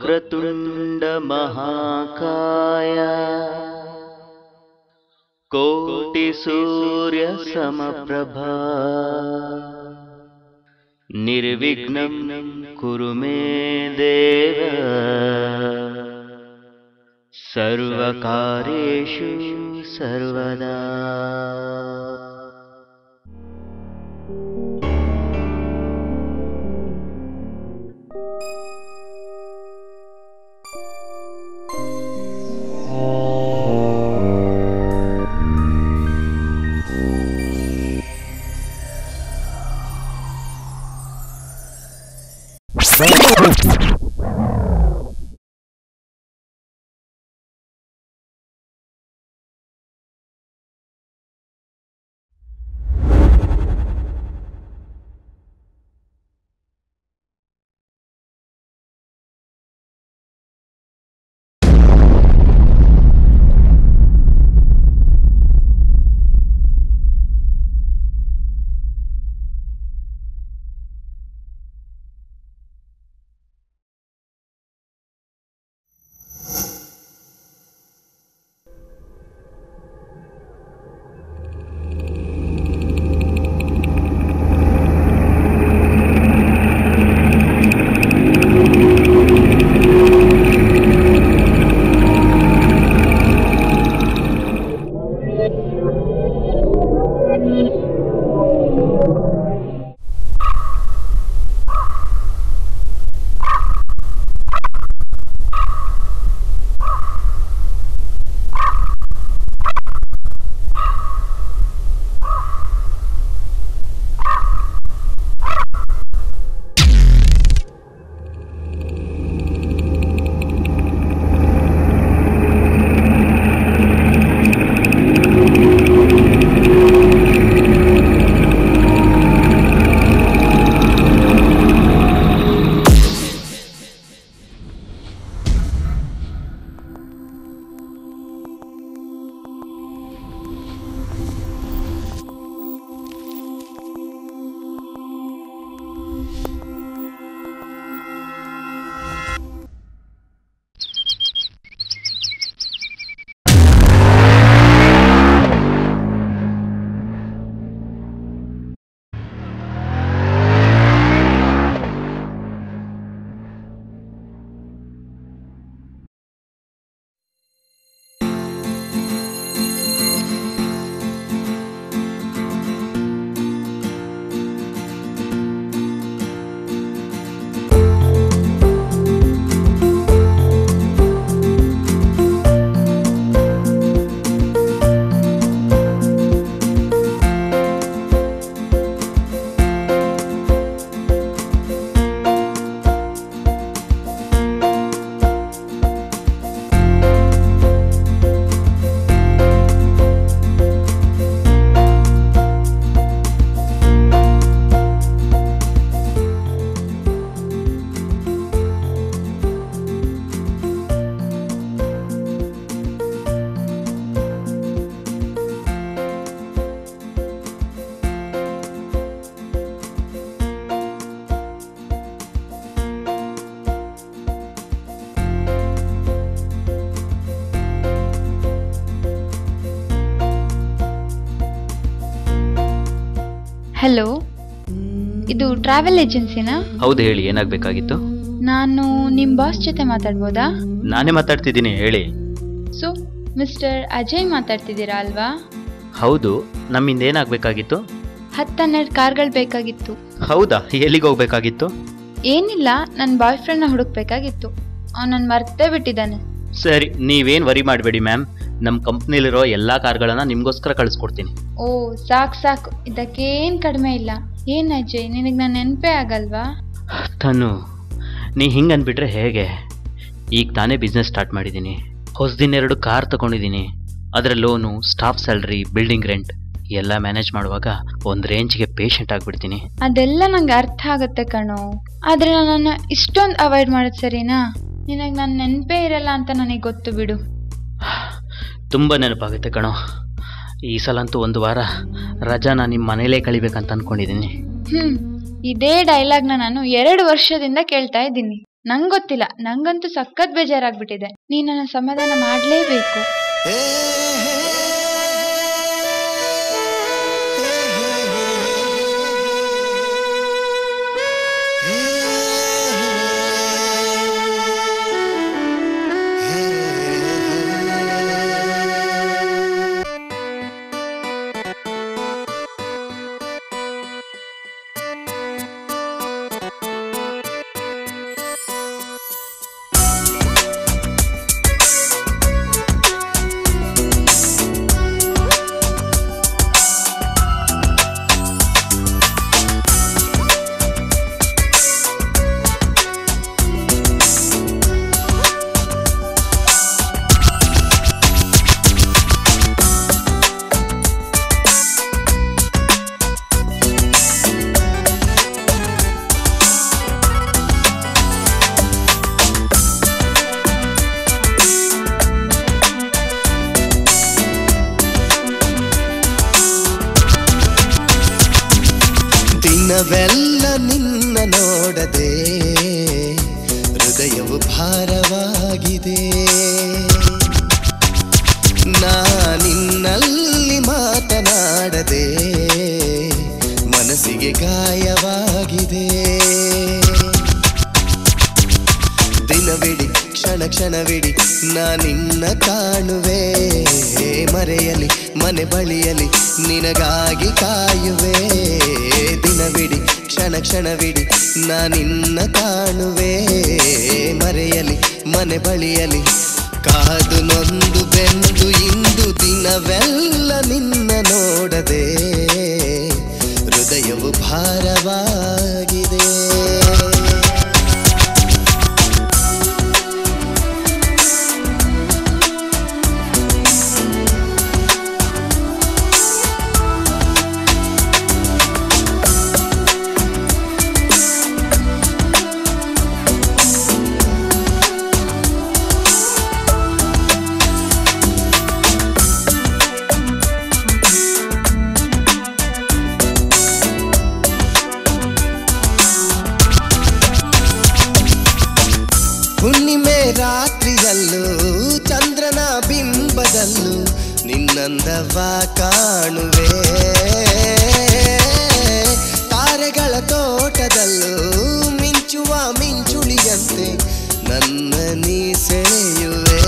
वक्रतुण्ड महाकाय कोटिसूर्यसमप्रभा निर्विघ्नं कुरु मे देव सर्वकार्येषु सर्वदा ಹಲೋ ಇದು ಟ್ರಾವೆಲ್ ಏಜೆನ್ಸಿನಾ ಹೌದು ಹೇಳಿ ಏನಾಗಬೇಕಾಗಿತ್ತು ನಾನು ನಿಮ್ಮ ಬಾಸ್ ಜೊತೆ ಮಾತಾಡ್ಬೋದಾ ನಾನೇ ಮಾತಾಡ್ತಿದ್ದೀನಿ ಹೇಳಿ ಸೊ ಮಿಸ್ಟರ್ ಅಜಯ್ ಮಾತಾಡ್ತಿದ್ದೀರಾ ಅಲ್ವಾ ಹೌದು ನಮ್ಮಿಂದ ಏನಾಗಬೇಕಾಗಿತ್ತು ಹತ್ತನ್ನೆರಡು ಕಾರ್ಗಳು ಬೇಕಾಗಿತ್ತು ಹೌದಾ ಎಲ್ಲಿಗೆ ಹೋಗ್ಬೇಕಾಗಿತ್ತು ಏನಿಲ್ಲ ನನ್ನ ಬಾಯ್ ಫ್ರೆಂಡ್ನ ಹುಡುಕ್ಬೇಕಾಗಿತ್ತು ಅವನನ್ನು ಮರ್ತೇ ಬಿಟ್ಟಿದ್ದಾನೆ ಸರಿ ನೀವೇನು ವರಿ ಮಾಡಬೇಡಿ ಮ್ಯಾಮ್ ನಮ್ಮ ಕಂಪ್ನಿಲಿರೋ ಎಲ್ಲ ಕಾರ್ಗಳನ್ನ ನಿಮಗೋಸ್ಕರ ಕಳಿಸ್ಕೊಡ್ತೀನಿ ಓ ಸಾಕು ಸಾಕು ಇದಕ್ಕೇನು ಕಡಿಮೆ ಇಲ್ಲ ಏನು ಅಜಯ್ ನಿನಗೆ ನನ್ನ ನೆನಪೇ ಆಗಲ್ವಾ ತನು ನೀ ಹಿಂಗೆ ಅಂದ್ಬಿಟ್ರೆ ಹೇಗೆ ಈಗ ತಾನೇ ಬಿಸ್ನೆಸ್ ಸ್ಟಾರ್ಟ್ ಮಾಡಿದ್ದೀನಿ ಹೊಸದಿನ್ನೆರಡು ಕಾರ್ ತಗೊಂಡಿದ್ದೀನಿ ಅದರ loan staff salary building rent ಎಲ್ಲ ಮ್ಯಾನೇಜ್ ಮಾಡುವಾಗ ಒಂದು ರೇಂಜ್ಗೆ ಪೇಷಂಟ್ ಆಗಿಬಿಡ್ತೀನಿ ಅದೆಲ್ಲ ನಂಗೆ ಅರ್ಥ ಆಗುತ್ತೆ ಕಣೋ ಆದರೆ ನನ್ನನ್ನು ಇಷ್ಟೊಂದು ಅವಾಯ್ಡ್ ಮಾಡೋದು ಸರಿನಾ ನಿನಗೆ ನನ್ನ ನೆನಪೇ ಇರಲ್ಲ ಅಂತ ನನಗೆ ಗೊತ್ತು ಬಿಡು ತುಂಬ ನೆನಪಾಗುತ್ತೆ ಕಣೋ ಈ ಸಲ ಅಂತೂ ಒಂದು ವಾರ ರಜಾನ ನಿಮ್ಮ ಮನೇಲೇ ಕಳಿಬೇಕಂತ ಅಂದ್ಕೊಂಡಿದ್ದೀನಿ ಹ್ಮ್ ಇದೇ ಡೈಲಾಗ್ನ ನಾನು ಎರಡು ವರ್ಷದಿಂದ ಕೇಳ್ತಾ ಇದ್ದೀನಿ ನಂಗ್ ಗೊತ್ತಿಲ್ಲ ನಂಗಂತೂ ಸಖತ್ ಬೇಜಾರಾಗ್ಬಿಟ್ಟಿದೆ ನೀನ್ ನನ್ನ ಸಮಾಧಾನ ಮಾಡ್ಲೇಬೇಕು ದಿನವೆಲ್ಲ ನಿನ್ನ ನೋಡದೆ ಹೃದಯವು ಭಾರವಾಗಿದೆ ನಾ ನಿನ್ನಲ್ಲಿ ಮಾತನಾಡದೆ ಮನಸ್ಸಿಗೆ ಗಾಯವಾಗಿದೆ ದಿನವಿಡಿ ಕ್ಷಣ ಕ್ಷಣವಿಡಿ ನಾ ನಿನ್ನ ಕಾಣುವೆ ಮರೆಯಲಿ ಮನೆ ಬಳಿಯಲಿ ನಿನಗಾಗಿ ಕಾಯುವೆ ದಿನವಿಡಿ ಕ್ಷಣ ಕ್ಷಣವಿಡಿ ನಾ ನಿನ್ನ ಕಾಣುವೆ ಮರೆಯಲಿ ಮನೆ ಬಳಿಯಲಿ ಕಾದು ನೊಂದು ಬೆಂದು ಇಂದು ದಿನವೆಲ್ಲ ನಿನ್ನ ನೋಡದೆ ಹೃದಯವು ಭಾರವಾಗಿದೆ ಹುಣ್ಣಿಮೆ ರಾತ್ರಿಯಲ್ಲೂ ಚಂದ್ರನ ಬಿಂಬದಲ್ಲೂ ನಿನ್ನಂದವ ಕಾಣುವೆ ತಾರೆಗಳ ತೋಟದಲ್ಲೂ ಮಿಂಚುವ ಮಿಂಚುಳಿಯಂತೆ ನನ್ನ ನೀ ಸೆಳೆಯುವೆ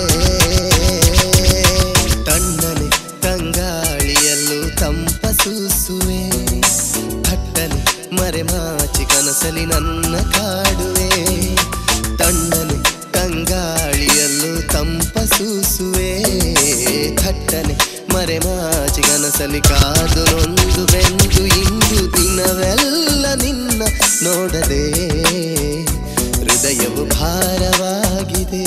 ತಣ್ಣನೆ ತಂಗಾಳಿಯಲ್ಲೂ ತಂಪ ಸೂಸುವೆ ಥಟ್ಟನೆ ಮರೆಮಾಚಿ ಕನಸಲಿ ನನ್ನ ಕಾಡುವೆ ತಣ್ಣನೆ ತಂಗಾಳಿಯಲ್ಲೂ ತಂಪ ಸೂಸುವೆ ಥಟ್ಟನೆ ಮರೆಮಾಚಿ ಕನಸಲಿ ಕಾದು ನೊಂದು ಬೆಂದು ಇಂದು ದಿನವೆಲ್ಲ ನಿನ್ನ ನೋಡದೆ ಹೃದಯವು ಭಾರವಾಗಿದೆ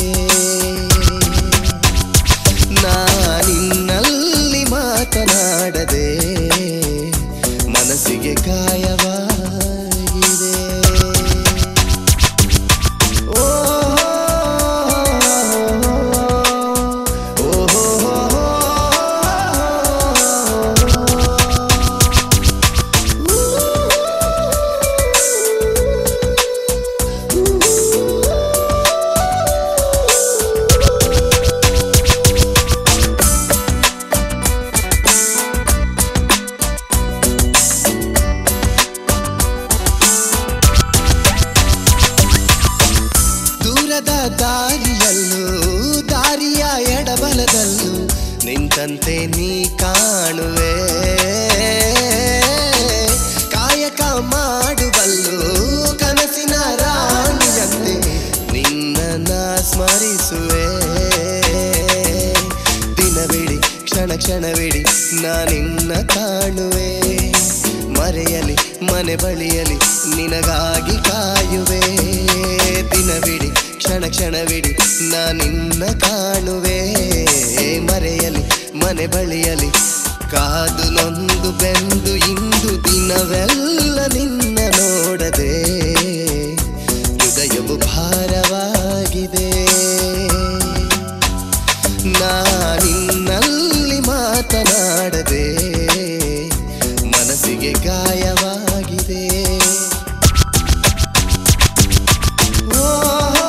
ನಾ ನಿನ್ನಲ್ಲಿ ಮಾತನಾಡದೆ ಮನಸ್ಸಿಗೆ ಗಾಯವಾಗಿದೆ ಓ ದೂರದ ದಾರಿಯಲ್ಲೂ ದಾರಿಯ ಎಡಬಲದಲ್ಲೂ ನಿಂತಂತೆ ನೀ ಕಾಣುವೆ ಕಾಯಕ ಮಾಡುವಲ್ಲೂ ಕನಸಿನ ರಾಣಿಯಂತೆ ನಿನ್ನ ನಾ ಸ್ಮರಿಸುವೆ ದಿನವಿಡಿ ಕ್ಷಣ ಕ್ಷಣವಿಡಿ ನಾ ನಿನ್ನ ಕಾಣುವೆ ಮರೆಯಲಿ ಮನೆ ಬಳಿಯಲಿ ನಿನಗಾಗಿ ಕಾಯುವೆ ದಿನವಿಡಿ ಕ್ಷಣ ಕ್ಷಣವಿಡಿ ನಾ ನಿನ್ನ ಕಾಣುವೆ ಮರೆಯಲಿ ಮನೆ ಬಳಿಯಲಿ ಕಾದು ನೊಂದು ಬೆಂದು ಇಂದು ದಿನವೆಲ್ಲ ನಿನ್ನ ನೋಡದೆ ಹೃದಯವು ಭಾರವಾಗಿದೆ ನಾ ನಿನ್ನಲ್ಲಿ ಮಾತನಾಡದೆ ಮನಸ್ಸಿಗೆ ಗಾಯವಾಗಿದೆ ಓ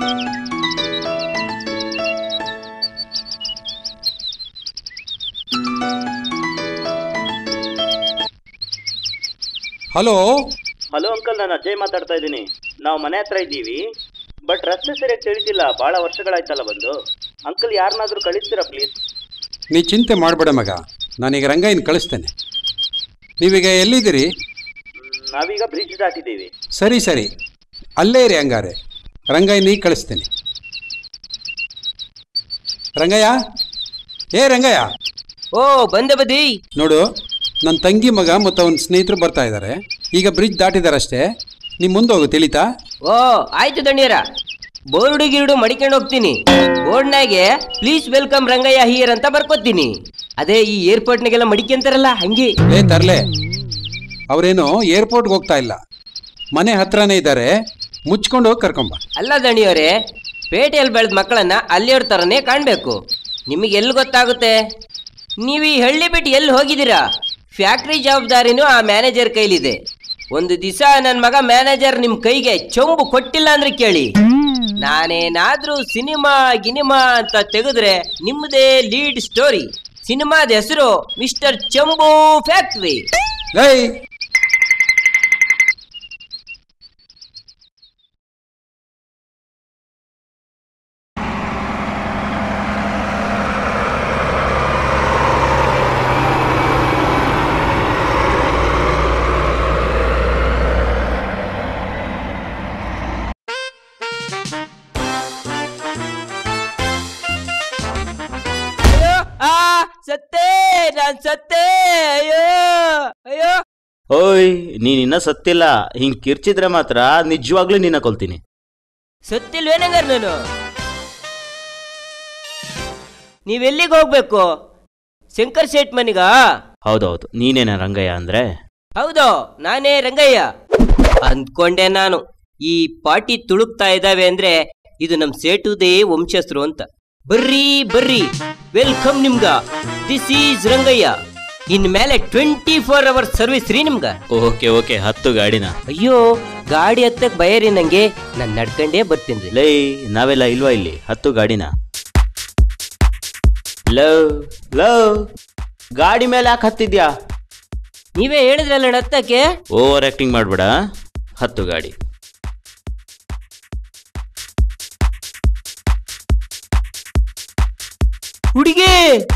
ಹಲೋ ಹಲೋ ಅಂಕಲ್ ನಾನು ಅಜಯ್ ಮಾತಾಡ್ತಾ ಇದ್ದೀನಿ ನಾವು ಮನೆ ಹತ್ರ ಇದ್ದೀವಿ ಬಟ್ ರಸ್ತೆ ಸರಿಯಾಗಿ ತಿಳಿದಿಲ್ಲ ಭಾಳ ವರ್ಷಗಳಾಯ್ತಲ್ಲ ಬಂದು ಅಂಕಲ್ ಯಾರನ್ನಾದ್ರೂ ಕಳಿಸ್ತೀರಾ ಪ್ಲೀಸ್ ನೀ ಚಿಂತೆ ಮಾಡಬೇಡ ಮಗ ನಾನೀಗ ರಂಗಯ್ಯನ ಕಳಿಸ್ತೇನೆ ನೀವೀಗ ಎಲ್ಲಿದ್ದೀರಿ ನಾವೀಗ ಬ್ರಿಡ್ಜ್ ದಾಟಿದ್ದೀವಿ ಸರಿ ಸರಿ ಅಲ್ಲೇ ಇರಿ ಹಂಗಾರೆ ರಂಗಯ್ಯನಿಗೆ ಕಳಿಸ್ತೇನೆ ರಂಗಯ್ಯ ಏ ರಂಗಯ್ಯ ಓ ಬಂದೆ ಬದಿ ನೋಡು ನನ್ನ ತಂಗಿ ಮಗ ಮತ್ತು ಅವನ ಸ್ನೇಹಿತರು ಬರ್ತಾ ಇದ್ದಾರೆ ಈಗ ಬ್ರಿಡ್ಜ್ ದಾಟಿದಾರಷ್ಟೇ ನೀ ಮುಂದೆ ಹೋಗು ತಿಳಿತಾ ಓ ಆಯ್ತು ದಣ್ಯರ ಬೋರ್ಡು ಗಿರ್ಡು ಮಡಿಕೊಂಡು ಹೋಗ್ತೀನಿ ಬೋರ್ಡ್ನಾಗೆ ಪ್ಲೀಸ್ ವೆಲ್ಕಮ್ ರಂಗಯ್ಯ ಹಿಯರ್ ಅಂತ ಬರ್ಕೋತೀನಿ ಅದೇ ಈ ಏರ್ಪೋರ್ಟ್ನಾಗೆಲ್ಲ ಮಡಿಕೆಂತಾರಲ್ಲ ಹಂಗೆ ಏ ತರ್ಲೆ ಅವರೇನು ಏರ್ಪೋರ್ಟ್ಗೆ ಹೋಗ್ತಾ ಇಲ್ಲ ಮನೆ ಹತ್ರನೇ ಇದ್ದಾರೆ ಮುಚ್ಕೊಂಡು ಹೋಗಿ ಕರ್ಕೊಂಬ ಅಲ್ಲ ದಣಿಯವರೇ ಪೇಟೆಯಲ್ಲಿ ಬೆಳೆದ ಮಕ್ಕಳನ್ನ ಅಲ್ಲಿಯವ್ರ ಥರನೇ ಕಾಣಬೇಕು ನಿಮಗೆ ಎಲ್ಲಿ ಗೊತ್ತಾಗುತ್ತೆ ನೀವು ಈ ಹಳ್ಳಿ ಬಿಟ್ಟು ಎಲ್ಲಿ ಹೋಗಿದ್ದೀರಾ ಫ್ಯಾಕ್ಟ್ರಿ ಜವಾಬ್ದಾರಿನೂ ಆ ಮ್ಯಾನೇಜರ್ ಕೈಲಿದೆ ಒಂದು ದಿವಸ ನನ್ನ ಮಗ ಮ್ಯಾನೇಜರ್ ನಿಮ್ಮ ಕೈಗೆ ಚೊಂಬು ಕೊಟ್ಟಿಲ್ಲ ಅಂದ್ರೆ ಕೇಳಿ ನಾನೇನಾದ್ರೂ ಸಿನಿಮಾ ಗಿನಿಮಾ ಅಂತ ತೆಗೆದ್ರೆ ನಿಮ್ಮದೇ ಲೀಡ್ ಸ್ಟೋರಿ ಸಿನಿಮಾದ ಹೆಸರು ಮಿಸ್ಟರ್ ಚಂಬು ಫ್ಯಾಕ್ಟ್ರಿ ಲೈ ಅಯ್ಯೋ ಆ ಸತ್ತೇ ನಾನ್ ಸತ್ತೇ ಅಯ್ಯೋ ಅಯ್ಯೋ ಓಯ್ ನೀನ್ ಇನ್ನ ಸತ್ತಿಲ್ಲ ಹಿಂಗ್ ಕಿರ್ಚಿದ್ರೆ ಮಾತ್ರ ನಿಜವಾಗ್ಲೂ ನಿನ್ನ ಕೊಲ್ತೀನಿ ಸತ್ತಿಲ್ವೇನಂಗಾರ ನಾನು ನೀವೆಲ್ಲಿಗೆ ಹೋಗ್ಬೇಕು ಶಂಕರ್ ಶೇಟ್ ಮನಿಗ ಹೌದೌದು ನೀನೇನ ರಂಗಯ್ಯ ಅಂದ್ರೆ ಹೌದು ನಾನೇ ರಂಗಯ್ಯ ಅಂದ್ಕೊಂಡೆ ನಾನು ಈ ಪಾಟಿ ತುಳುಕ್ತಾ ಇದ್ದಾವೆ ಅಂದ್ರೆ ಇದು ನಮ್ ಸೇಟುದೇ ವಂಶಸ್ಥರು ಅಂತ ಬರ್ರಿ ಬರ್ರಿ ವೆಲ್ಕಮ್ ನಿಮ್ಗ ದಿಸ್ ಈಸ್ ರಂಗಯ್ಯ ಇನ್ ಮೇಲೆ ಟ್ವೆಂಟಿ ಫೋರ್ ಅವರ್ ಸರ್ವಿಸ್ ರೀ ನಿಮ್ಗ ಓಕೆ ಓಕೆ ಹತ್ತು ಗಾಡಿನ ಅಯ್ಯೋ ಗಾಡಿ ಹತ್ತಕ್ ಭಯ ನಂಗೆ ನಾನ್ ನಡ್ಕಂಡೇ ಬರ್ತೀನಿ ಲೈ ನಾವೆಲ್ಲ ಇಲ್ವಾ ಇಲ್ಲಿ ಹತ್ತು ಗಾಡಿನ ಲವ್ ಲವ್ ಗಾಡಿ ಮೇಲೆ ಯಾಕೆ ಹತ್ತಿದ್ಯಾ ನೀವೇ ಹೇಳಿದ್ರಲ್ಲ ಹತ್ತಕ್ಕೆ ಓವರ್ ಆಕ್ಟಿಂಗ್ ಮಾಡ್ಬೇಡ ಹತ್ತು ಗಾಡಿ ಹುಡುಗಿ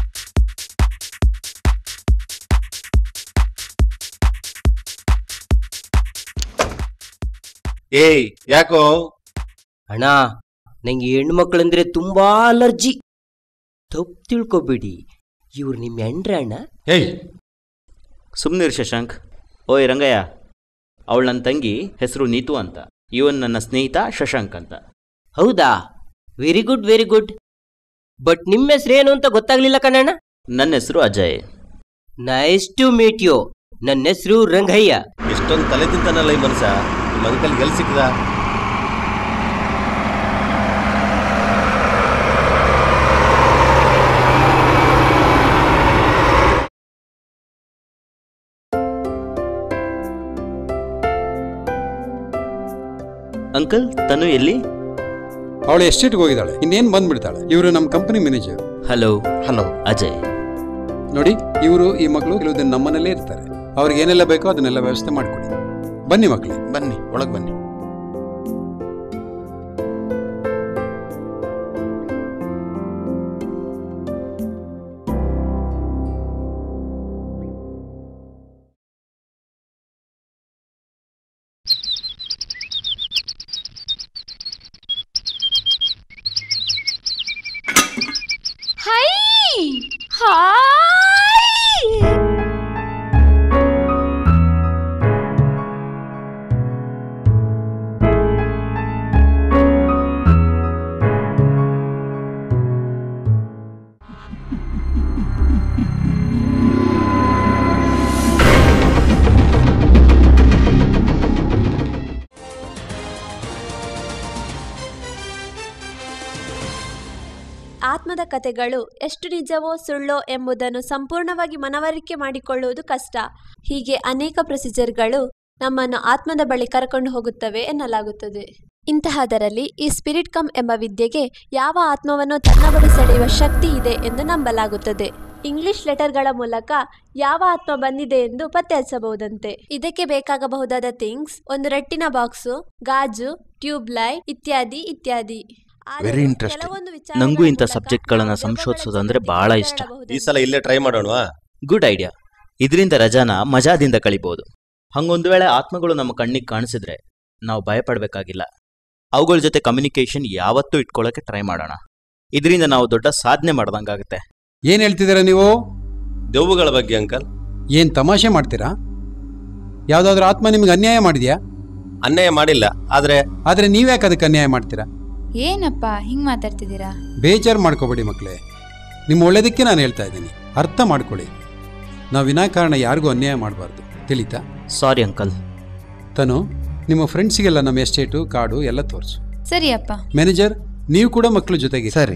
ಏಯ್ ಯಾಕೋ ಅಣ್ಣ ನಂಗೆ ಹೆಣ್ಣು ಮಕ್ಕಳಂದ್ರೆ ತುಂಬಾ ಅಲರ್ಜಿ ತಪ್ಪು ತಿಳ್ಕೊಬೇಡಿ ಇವ್ರು ನಿಮ್ಮ ಹೆಂಡ್ರ ಅಣ್ಣ ಏಯ್ ಸುಮ್ನಿರ್ ಶಶಾಂಕ್ ಓಯ್ ರಂಗಯ್ಯ ಅವಳು ನನ್ನ ತಂಗಿ ಹೆಸರು ನೀತು ಅಂತ ಇವನ್ ನನ್ನ ಸ್ನೇಹಿತ ಶಶಾಂಕ್ ಅಂತ ಹೌದಾ very good very good but ನಿಮ್ಮ ಹೆಸರೇನು ಅಂತ ಗೊತ್ತಾಗ್ಲಿಲ್ಲ ಕಣಣ್ಣ ನನ್ನ ಹೆಸರು Ajay nice to meet you ನನ್ನ ಹೆಸರು ರಂಗಯ್ಯ ಎಷ್ಟೊಂದು ತಲೆ ತಿಂತಾನಲ್ಲ ಈ ಮನುಷ್ಯ ನಿಮ್ಮ ಅಂಕಲ್ ಎಲ್ಲಿ ಸಿಕ್ಕದ ಅಂಕಲ್ ತನು ಎಲ್ಲಿ ಅವಳು ಎಸ್ಟೇಟ್ಗೆ ಹೋಗಿದ್ದಾಳೆ ಇನ್ನೇನು ಬಂದ್ಬಿಡ್ತಾಳೆ ಇವರು ನಮ್ಮ company manager hello hello Ajay ನೋಡಿ ಇವರು ಈ ಮಕ್ಕಳು ಕೆಲವು ದಿನ ನಮ್ಮನೇಲೇ ಇರ್ತಾರೆ ಅವ್ರಿಗೆ ಏನೆಲ್ಲ ಬೇಕೋ ಅದನ್ನೆಲ್ಲ ವ್ಯವಸ್ಥೆ ಮಾಡಿಕೊಡಿ ಬನ್ನಿ ಮಕ್ಕಳೇ ಬನ್ನಿ ಒಳಗೆ ಬನ್ನಿ ಹೈ ಹಾಯ್ ಆತ್ಮದ ಕಥೆಗಳು ಎಷ್ಟು ನಿಜವೋ ಸುಳ್ಳೋ ಎಂಬುದನ್ನು ಸಂಪೂರ್ಣವಾಗಿ ಮನವರಿಕೆ ಮಾಡಿಕೊಳ್ಳುವುದು ಕಷ್ಟ ಹೀಗೆ ಅನೇಕ ಪ್ರೊಸೀಜರ್ಗಳು ನಮ್ಮನ್ನು ಆತ್ಮದ ಬಳಿ ಕರ್ಕೊಂಡು ಹೋಗುತ್ತವೆ ಎನ್ನಲಾಗುತ್ತದೆ ಇಂತಹದರಲ್ಲಿ ಈ ಸ್ಪಿರಿಟ್ ಕಮ್ ಎಂಬ ವಿದ್ಯೆಗೆ ಯಾವ ಆತ್ಮವನ್ನು ತನ್ನ ಬಳಿ ಸೆಳೆಯುವ ಶಕ್ತಿ ಇದೆ ಎಂದು ನಂಬಲಾಗುತ್ತದೆ ಇಂಗ್ಲಿಷ್ ಲೆಟರ್ಗಳ ಮೂಲಕ ಯಾವ ಆತ್ಮ ಬಂದಿದೆ ಎಂದು ಪತ್ತೆ ಹಚ್ಚಬಹುದಂತೆ ಇದಕ್ಕೆ ಬೇಕಾಗಬಹುದಾದ ಥಿಂಗ್ಸ್ ಒಂದು ರಟ್ಟಿನ ಬಾಕ್ಸು ಗಾಜು ಟ್ಯೂಬ್ ಲೈಟ್ ಇತ್ಯಾದಿ ಇತ್ಯಾದಿ ಆದರೆ Very interesting. ಕೆಲವೊಂದು ವಿಚಾರಗಳ ನಂಗೂ ಇಂಥ ಮೂಲಕ ಸಬ್ಜೆಕ್ಟ್ಗಳನ್ನ ನಾವು ಸಂಶೋಧಿಸೋದಂದ್ರೆ ದೆವ್ವಗಳ ಬಹಳ ಜೊತೆ ಇಷ್ಟ. ಮಾತನಾಡಬಹುದೆಂದು ಈ ಸಲ ಇಲ್ಲೇ ಟ್ರೈ ಮಾಡೋಣವಾ ಗುಡ್ ಐಡಿಯಾ ಇದರಿಂದ ರಜಾನ ಮಜಾದಿಂದ ಕಳಿಬೋದು ಹಂಗೊಂದು ವೇಳೆ ಆತ್ಮಗಳು ನಮ್ಮ ಕಣ್ಣಿಗೆ ಕಾಣಿಸಿದ್ರೆ ನಾವು ಭಯಪಡಬೇಕಾಗಿಲ್ಲ ಅವುಗಳ ಜೊತೆ ಕಮ್ಯುನಿಕೇಶನ್ ಯಾವತ್ತೂ ಇಟ್ಕೊಳ್ಳೋಕೆ ಟ್ರೈ ಮಾಡೋಣ ಇದರಿಂದ ನಾವು ದೊಡ್ಡ ಸಾಧನೆ ಮಾಡ್ದಂಗಾಗುತ್ತೆ ಏನ್ ಹೇಳ್ತಿದ್ದೀರಾ ನೀವು ದೆವ್ವಗಳ ಬಗ್ಗೆ ಅಂಕಲ್ ಏನ್ ತಮಾಷೆ ಮಾಡ್ತೀರಾ ಯಾವ್ದಾದ್ರು ಆತ್ಮ ನಿಮ್ಗೆ ಅನ್ಯಾಯ ಮಾಡಿದ್ಯಾ ಅನ್ಯಾಯ ಮಾಡಿಲ್ಲ ಆದ್ರೆ ಆದ್ರೆ ನೀವ್ಯಾಕೆ ಅದಕ್ಕೆ ಅನ್ಯಾಯ ಮಾಡ್ತೀರಾ ಏನಪ್ಪ ಹಿಂಗ್ ಮಾತಾಡ್ತಿದ್ದೀರಾ ಬೇಜಾರು ಮಾಡ್ಕೋಬೇಡಿ ಮಕ್ಕಳೇ ನಿಮ್ಮ ಒಳ್ಳೇದಕ್ಕೆ ನಾನು ಹೇಳ್ತಾ ಇದ್ದೀನಿ ಅರ್ಥ ಮಾಡ್ಕೊಳ್ಳಿ ನಾವು ವಿನಾಕಾರಣ ಯಾರಿಗೂ ಅನ್ಯಾಯ ಮಾಡಬಾರ್ದು ತಿಳಿತಾ ಸಾರಿ ಅಂಕಲ್ ತನು ನಿಮ್ಮ ಫ್ರೆಂಡ್ಸಿಗೆಲ್ಲ ನಮ್ಮ ಎಸ್ಟೇಟು ಕಾಡು ಎಲ್ಲ ತೋರಿಸು ಸರಿ ಅಪ್ಪ ಮ್ಯಾನೇಜರ್ ನೀವು ಕೂಡ ಮಕ್ಕಳ ಜೊತೆಗೆ ಸರಿ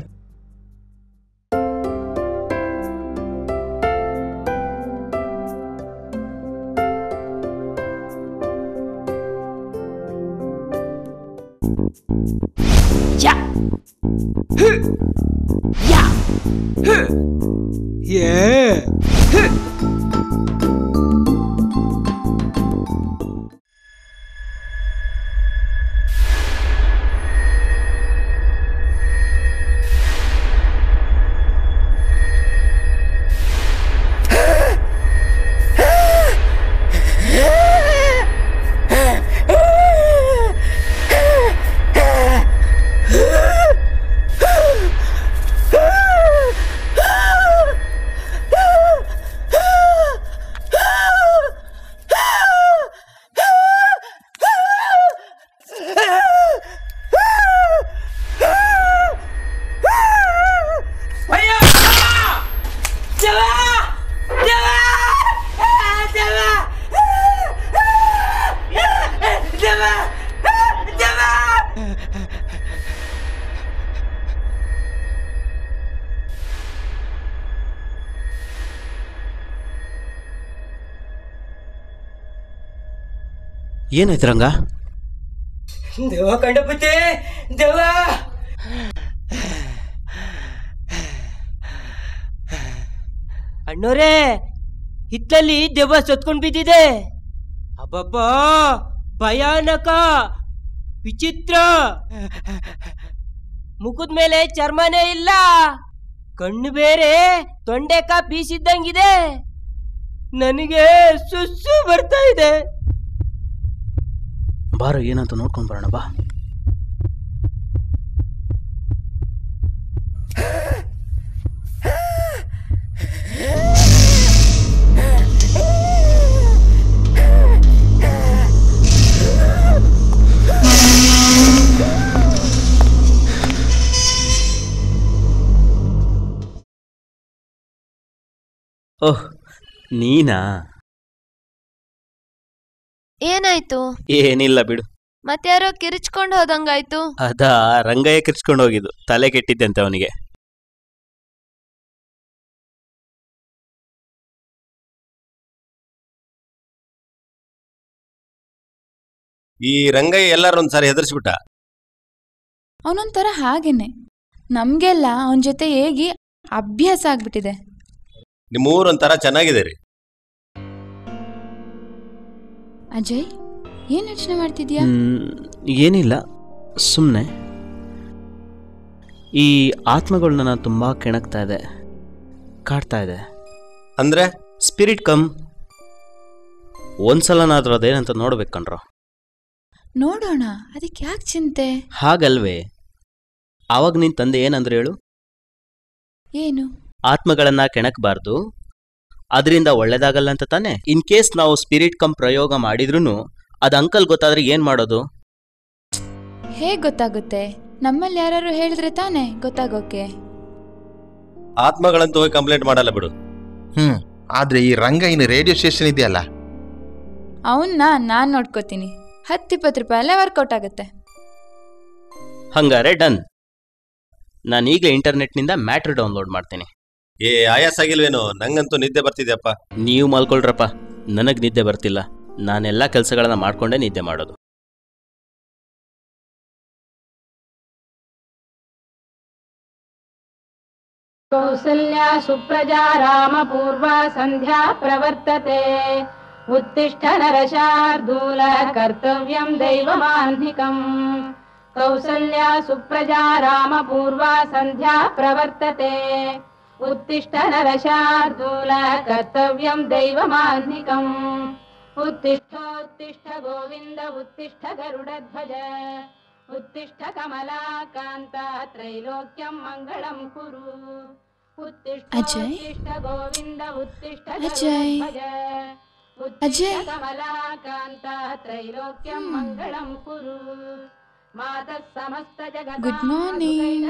ಏನಾಯ್ತು ರಂಗ ದೆವ್ವ ಕಂಡಪತಿ ದೆವ್ವ ಅಣ್ಣೋರೇ ಹಿತ್ತಲಲ್ಲಿ ದೆವ್ವ ಸತ್ಕೊಂಡ್ ಬಿದ್ದಿದೆ ಅಬ್ಬಬ್ಬ ಭಯಾನಕ ವಿಚಿತ್ರ ಮುಖದ ಮೇಲೆ ಚರ್ಮನೇ ಇಲ್ಲ ಕಣ್ಣು ಬೇರೆ ತೊಂಡೆಕ ಬೀಸಿದ್ದಂಗಿದೆ ನನಗೆ ಸುಸ್ಸು ಬರ್ತಾ ಇದೆ ಬಾರೋ ಏನಂತ ನೋಡ್ಕೊಂಡ್ ಬರೋಣ ಬಾ ಓಹ್ ನೀನಾ ಏನಾಯ್ತು ಏನಿಲ್ಲ ಬಿಡು ಮತ್ಯಾರೋ ಕಿರಿಚ್ಕೊಂಡು ಹೋದಂಗಾಯ್ತು ಅದಾ ರಂಗಯ್ಯ ಕಿರ್ಚ್ಕೊಂಡು ಹೋಗಿದ್ದು ತಲೆ ಕೆಟ್ಟಿದ್ದಂತೆ ಅವನಿಗೆ ಈ ರಂಗಯ್ಯ ಎಲ್ಲಾರು ಒಂದ್ಸಾರಿ ಹೆದರ್ಸ್ಬಿಟ್ಟ ಅವನೊಂಥರ ಹಾಗೇನೆ ನಮ್ಗೆಲ್ಲ ಅವನ ಜೊತೆ ಹೇಗಿ ಅಭ್ಯಾಸ ಆಗ್ಬಿಟ್ಟಿದೆ ನಿಮ್ಮೂರ್ ಒಂಥರ ಚೆನ್ನಾಗಿದೆ ರೀ ಅಜಯ್ ಏನ್ ಯೋಚನೆ ಮಾಡ್ತಿದ್ಯಾ ಹ್ಮ್, ಏನಿಲ್ಲ ಸುಮ್ಮನೆ ಈ ಆತ್ಮಗಳು ನನ್ನ ತುಂಬ ಕೆಣಕ್ತಾ ಇದೆ ಕಾಡ್ತಾ ಇದೆ ಅಂದ್ರೆ ಸ್ಪಿರಿಟ್ ಕಮ್ ಒಂದ್ಸಲನಾದ್ರೂ ಅದೇನಂತ ನೋಡ್ಬೇಕು ಕಣ್ರೋ ನೋಡೋಣ ಅದಕ್ಕೆ ಯಾಕೆ ಚಿಂತೆ ಹಾಗಲ್ವೇ ಆವಾಗ ನಿನ್ ತಂದೆ ಏನಂದ್ರೆ ಹೇಳು ಏನು ಆತ್ಮಗಳನ್ನ ಕೆಣಕಬಾರ್ದು ಅದರಿಂದ ಒಳ್ಳೇದಾಗಲ್ಲ ಅಂತ ತಾನೆ ಇನ್ ಕೇಸ್ ನಾವು ಸ್ಪಿರಿಟ್ ಕಮ್ ಪ್ರಯೋಗ ಮಾಡಿದ್ರೂ ಅದು ಅಂಕಲ್ ಗೊತ್ತಾದ್ರೆ ಏನ್ ಮಾಡೋದು ಹೇಗ್ ಗೊತ್ತಾಗುತ್ತೆ ನಮ್ಮಲ್ಲಿ ಯಾರು ಹೇಳಿದ್ರೆ ತಾನೇ ಗೊತ್ತಾಗೋಕೆ ಆತ್ಮಗಳಂತೂ ಹೋಗಿ ಕಂಪ್ಲೇಂಟ್ ಮಾಡಲ್ಲ ಬಿಡು ಹ್ಮ್ ಆದ್ರೆ ಈ ರಂಗ ಇನ್ನು ರೇಡಿಯೋ ಸ್ಟೇಷನ್ ಇದೆಯಲ್ಲ ಅವನ್ನ ನಾನ್ ನೋಡ್ಕೋತೀನಿ ಹತ್ತಿಪ್ಪತ್ತು ರೂಪಾಯಿ ಅಲ್ಲೇ ವರ್ಕೌಟ್ ಆಗುತ್ತೆ ಹಂಗಾರೆ ಡನ್ ನಾನು ಈಗಲೇ ಇಂಟರ್ನೆಟ್ನಿಂದ ಮ್ಯಾಟ್ರ್ ಡೌನ್ಲೋಡ್ ಮಾಡ್ತೀನಿ ಏ ಆಯಾಸ ಆಗಿಲ್ವೇನೋ ನಂಗಂತೂ ನಿದ್ದೆ ಬರ್ತಿದ್ಯಪ್ಪ ನೀವು ಮಲ್ಕೊಳ್ರಪ್ಪ ನನಗೆ ನಿದ್ದೆ ಬರ್ತಿಲ್ಲ ನಾನೆಲ್ಲ ಕೆಲಸಗಳನ್ನ ಮಾಡ್ಕೊಂಡೇ ನಿದ್ದೆ ಮಾಡೋದು कौसल्या सुप्रजा रामपूर्वा सन्ध्या प्रवर्तते उत्तिष्ठ नरशार्दूल कर्तव्यं दैवमाह्निकम् कौसल्या सुप्रजा रामपूर्वा सन्ध्या प्रवर्तते उत्तिष्ठ नरशार्दूल कर्तव्यं दैवमाह्निकम् उत्तिष्ठोत्तिष्ठ गोविन्द उत्तिष्ठ गरुडध्वज उत्तिष्ठ कमलाकान्त त्रैलोक्यं मङ्गलं कुरु उत्तिष्ठ अजय? उत्तिष्ठ गोविन्द उत्तिष्ठ अजय? गरुडध्वज उत्तिष्ठ अजय? कमलाकान्त त्रैलोक्यं मङ्गलं कुरु मातः समस्त Good morning.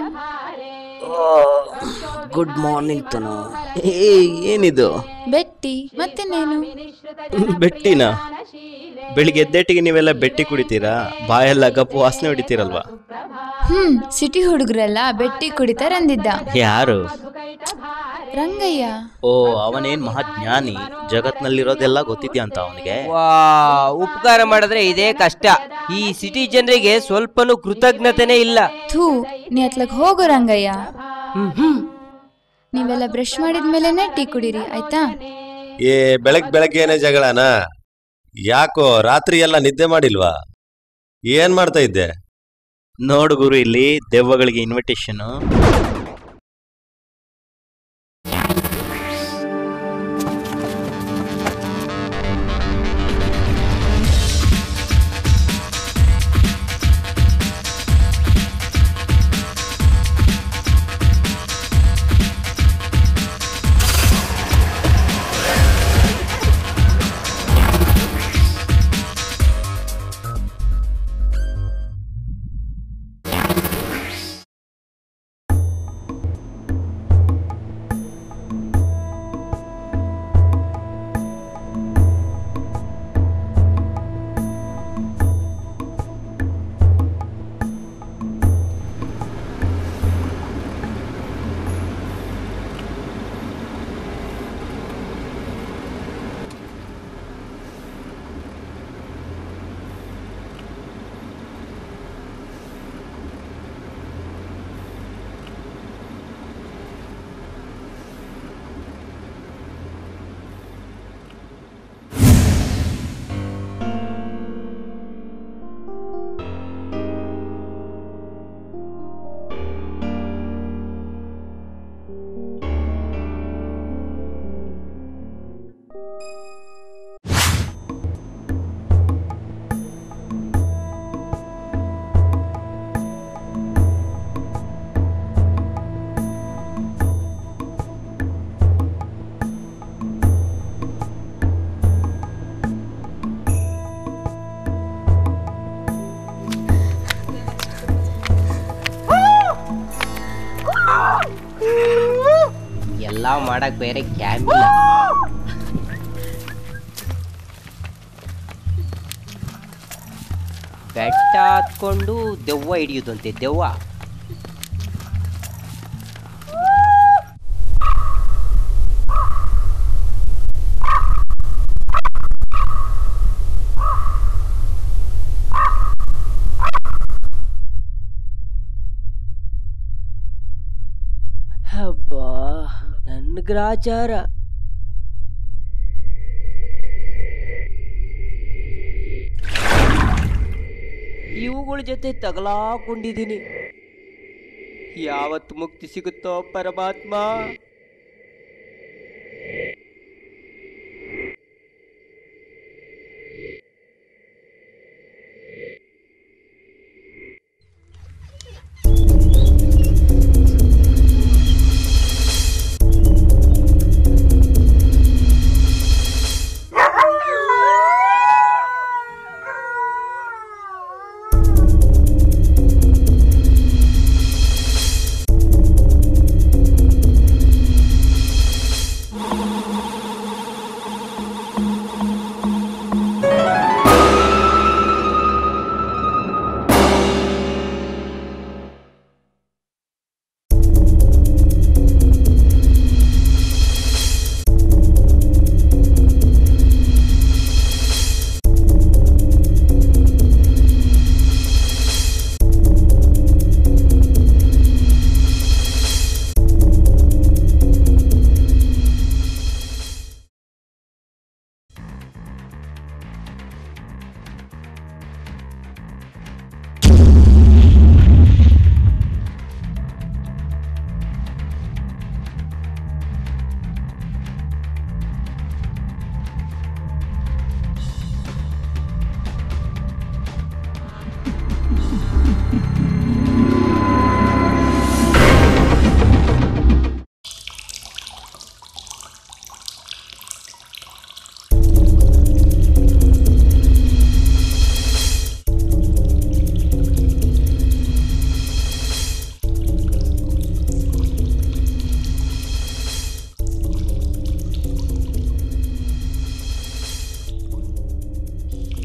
Good morning Tanu ಏ ಏನಿದು ಬೆಟ್ಟಿ ಮತ್ತಿನ್ನೇನು ಬೆಟ್ಟಿನ ಬೆಳಿಗ್ಗೆ ಎದ್ದೇಟಿಗೆ ನೀವೆಲ್ಲ ಬೆಟ್ಟಿ ಕುಡಿತೀರಾ ಬಾಯೆಲ್ಲ ಗಪ್ಪು ವಾಸನೆ ಹೊಡಿತೀರಲ್ವಾ ಹ್ಮ್ ಸಿಟಿ ಹುಡುಗರೆಲ್ಲ ಬೆಟ್ಟಿ ಕುಡಿತಾರಂದಿದ್ದ ಯಾರು ರಂಗಯ್ಯ ಓ ಅವನೇನ್ ಮಹಾಜ್ಞಾನಿ ಜಗತ್ನಲ್ಲಿರೋದೆಲ್ಲ ಗೊತ್ತಿದ್ಯಾ ಅಂತ ಅವನಿಗೆ ವಾ ಉಪಕಾರ ಮಾಡಿದ್ರೆ ಇದೇ ಕಷ್ಟ ಈ ಸಿಟಿ ಜನರಿಗೆ ಸ್ವಲ್ಪನೂ ಕೃತಜ್ಞತೆನೇ ಇಲ್ಲ ಥೂ ನೀ ಅತ್ಲಗ್ ಹೋಗು ರಂಗಯ್ಯ ನೀವೆಲ್ಲ ಬ್ರಷ್ ಮಾಡಿದ್ಮೇಲೆನೆ ಟೀ ಕುಡೀರಿ ಆಯ್ತಾ ಏ ಬೆಳಗ್ ಬೆಳಗ್ಗೆನೆ ಜಗಳನ ಯಾಕೋ ರಾತ್ರಿ ಎಲ್ಲ ನಿದ್ದೆ ಮಾಡಿಲ್ವಾ ಏನ್ ಮಾಡ್ತಾ ಇದ್ದೆ ನೋಡು ಗುರು ಇಲ್ಲಿ ದೆವ್ವಗಳಿಗೆ ಇನ್ವಿಟೇಷನ್ ಎಲ್ಲ ಮಾಡಕ್ ಬೇರೆ ಕ್ಯಾಬ್ ಇಲ್ಲ ಬೆಟ್ಟ ಹತ್ಕೊಂಡು ದೆವ್ವ ಹಿಡಿಯೋದಂತೆ ದೆವ್ವ ಹಬ್ಬಾ ನನ್ನ ಗ್ರಾಚಾರ ಇವುಗಳ ಜೊತೆ ತಗಲಾಕೊಂಡಿದ್ದೀನಿ ಯಾವತ್ತು ಮುಕ್ತಿ ಸಿಗುತ್ತೋ ಪರಮಾತ್ಮ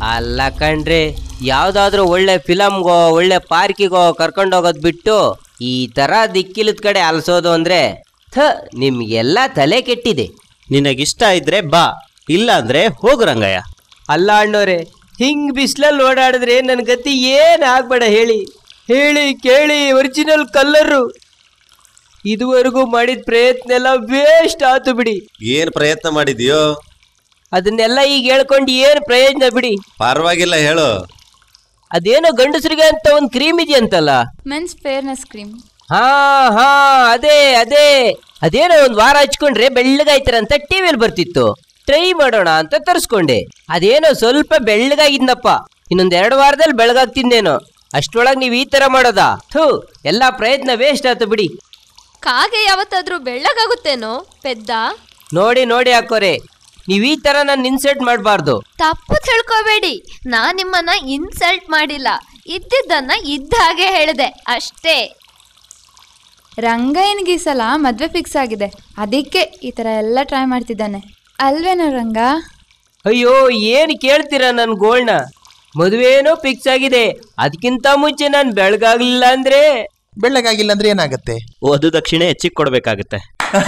ಅಲ್ಲ ಕಣ್ರಿ ಯಾವ್ದಾದ್ರೂ ಒಳ್ಳೆ ಫಿಲಮ್ಗೋ ಒಳ್ಳೆ ಪಾರ್ಕಿಗೋ ಕರ್ಕೊಂಡೋಗೋದ್ ಬಿಟ್ಟು ಈ ತರ ದಿಕ್ಕಿಲದ ಕಡೆ ಅಲ್ಸೋದು ಅಂದ್ರೆ ಥ ನಿಮ್ಗೆಲ್ಲ ತಲೆ ಕೆಟ್ಟಿದೆ ನಿನಗಿಷ್ಟ ಇದ್ರೆ ಬಾ ಇಲ್ಲ ಅಂದ್ರೆ ಹೋಗು ರಂಗಯ್ಯ ಅಲ್ಲ ಅಣ್ಣೋರೆ ಹಿಂಗ್ ಬಿಸ್ಲಲ್ಲಿ ಓಡಾಡಿದ್ರೆ ನನ್ನ ಗತಿ ಏನ್ ಆಗ್ಬೇಡ ಹೇಳಿ ಹೇಳಿ ಕೇಳಿ ಒರಿಜಿನಲ್ ಕಲ್ಲರು ಇದುವರೆಗೂ ಮಾಡಿದ ಪ್ರಯತ್ನ ಎಲ್ಲ ವೇಸ್ಟ್ ಆತು ಬಿಡಿ ಏನ್ ಪ್ರಯತ್ನ ಮಾಡಿದ್ಯೋ ಅದನ್ನೆಲ್ಲ ಈಗ ಹೇಳ್ಕೊಂಡು ಏನ್ ಪ್ರಯೋಜನ ಬಿಡಿ ಪರವಾಗಿಲ್ಲ ಹೇಳು ಅದೇನೋ ಗಂಡಸರಿಗೆ ಅಂತ ಒಂದು ಕ್ರೀಮ್ ಇದೆಯಂತಲ್ಲ ಮೆನ್ಸ್ ಫೇರ್ನೆಸ್ ಕ್ರೀಮ್ ಹಾ ಹಾ ಅದೇ ಅದೇ ಅದೇನೋ ಒಂದ್ ವಾರ ಹಚ್ಕೊಂಡ್ರೆ ಬೆಳ್ಳಗಾಯ್ತಾರಂತ ಟಿವಿಯಲ್ಲಿ ಬರ್ತಿತ್ತು ಟ್ರೈ ಮಾಡೋಣ ಅಂತ ತರಿಸ್ಕೊಂಡೆ ಅದೇನೋ ಸ್ವಲ್ಪ ಬೆಳ್ಳಗಾಗಿದ್ನಪ್ಪ ಇನ್ನೊಂದ್ ಎರಡು ವಾರದಲ್ಲಿ ಬೆಳಗಾಗ್ತಿದ್ದೇನೋ ಅಷ್ಟ್ರೊಳಗ್ ನೀವ್ ಈ ತರ ಮಾಡೋದಾ ಥೂ ಎಲ್ಲಾ ಪ್ರಯತ್ನ ವೇಸ್ಟ್ ಆಯ್ತು ಬಿಡಿ ಕಾಗೆ ಯಾವತ್ತಾದ್ರೂ ಬೆಳ್ಳಗಾಗುತ್ತೇನೋ ಪೆದ್ದ ನೋಡಿ ನೋಡಿ ಹಾಕೋರೆ ನೀವ್ ಈ ತರ ನನ್ನ ಇನ್ಸಲ್ಟ್ ಮಾಡಬಾರ್ದು ತಪ್ಪು ತಿಳ್ಕೊಬೇಡಿ ನಾ ನಿಮ್ಮನ್ನ ಇನ್ಸಲ್ಟ್ ಮಾಡಿಲ್ಲ ಇದ್ದಿದ್ದನ್ನ ಇದ್ದ ಹಾಗೆ ಹೇಳಿದೆ ಅಷ್ಟೇ ರಂಗಯ್ಯನಿಗೆ ಈ ಸಲ ಮದ್ವೆ ಫಿಕ್ಸ್ ಆಗಿದೆ ಅದಕ್ಕೆ ಈ ಥರ ಎಲ್ಲ ಟ್ರೈ ಮಾಡ್ತಿದ್ದಾನೆ ಅಲ್ವೇನೋ ರಂಗ ಅಯ್ಯೋ ಏನ್ ಕೇಳ್ತೀರಾ ನನ್ ಗೋಳ್ನ ಮದುವೆನೋ ಫಿಕ್ಸ್ ಆಗಿದೆ ಅದಕ್ಕಿಂತ ಮುಂಚೆ ನಾನು ಬೆಳಗಾಗ್ಲಿಲ್ಲ ಅಂದ್ರೆ ಬೆಳ್ಳಗಾಗಿಲ್ಲ ಅಂದ್ರೆ ಏನಾಗತ್ತೆ ವಧು ದಕ್ಷಿಣೆ ಹೆಚ್ಚಿಗೆ ಕೊಡಬೇಕಾಗುತ್ತೆ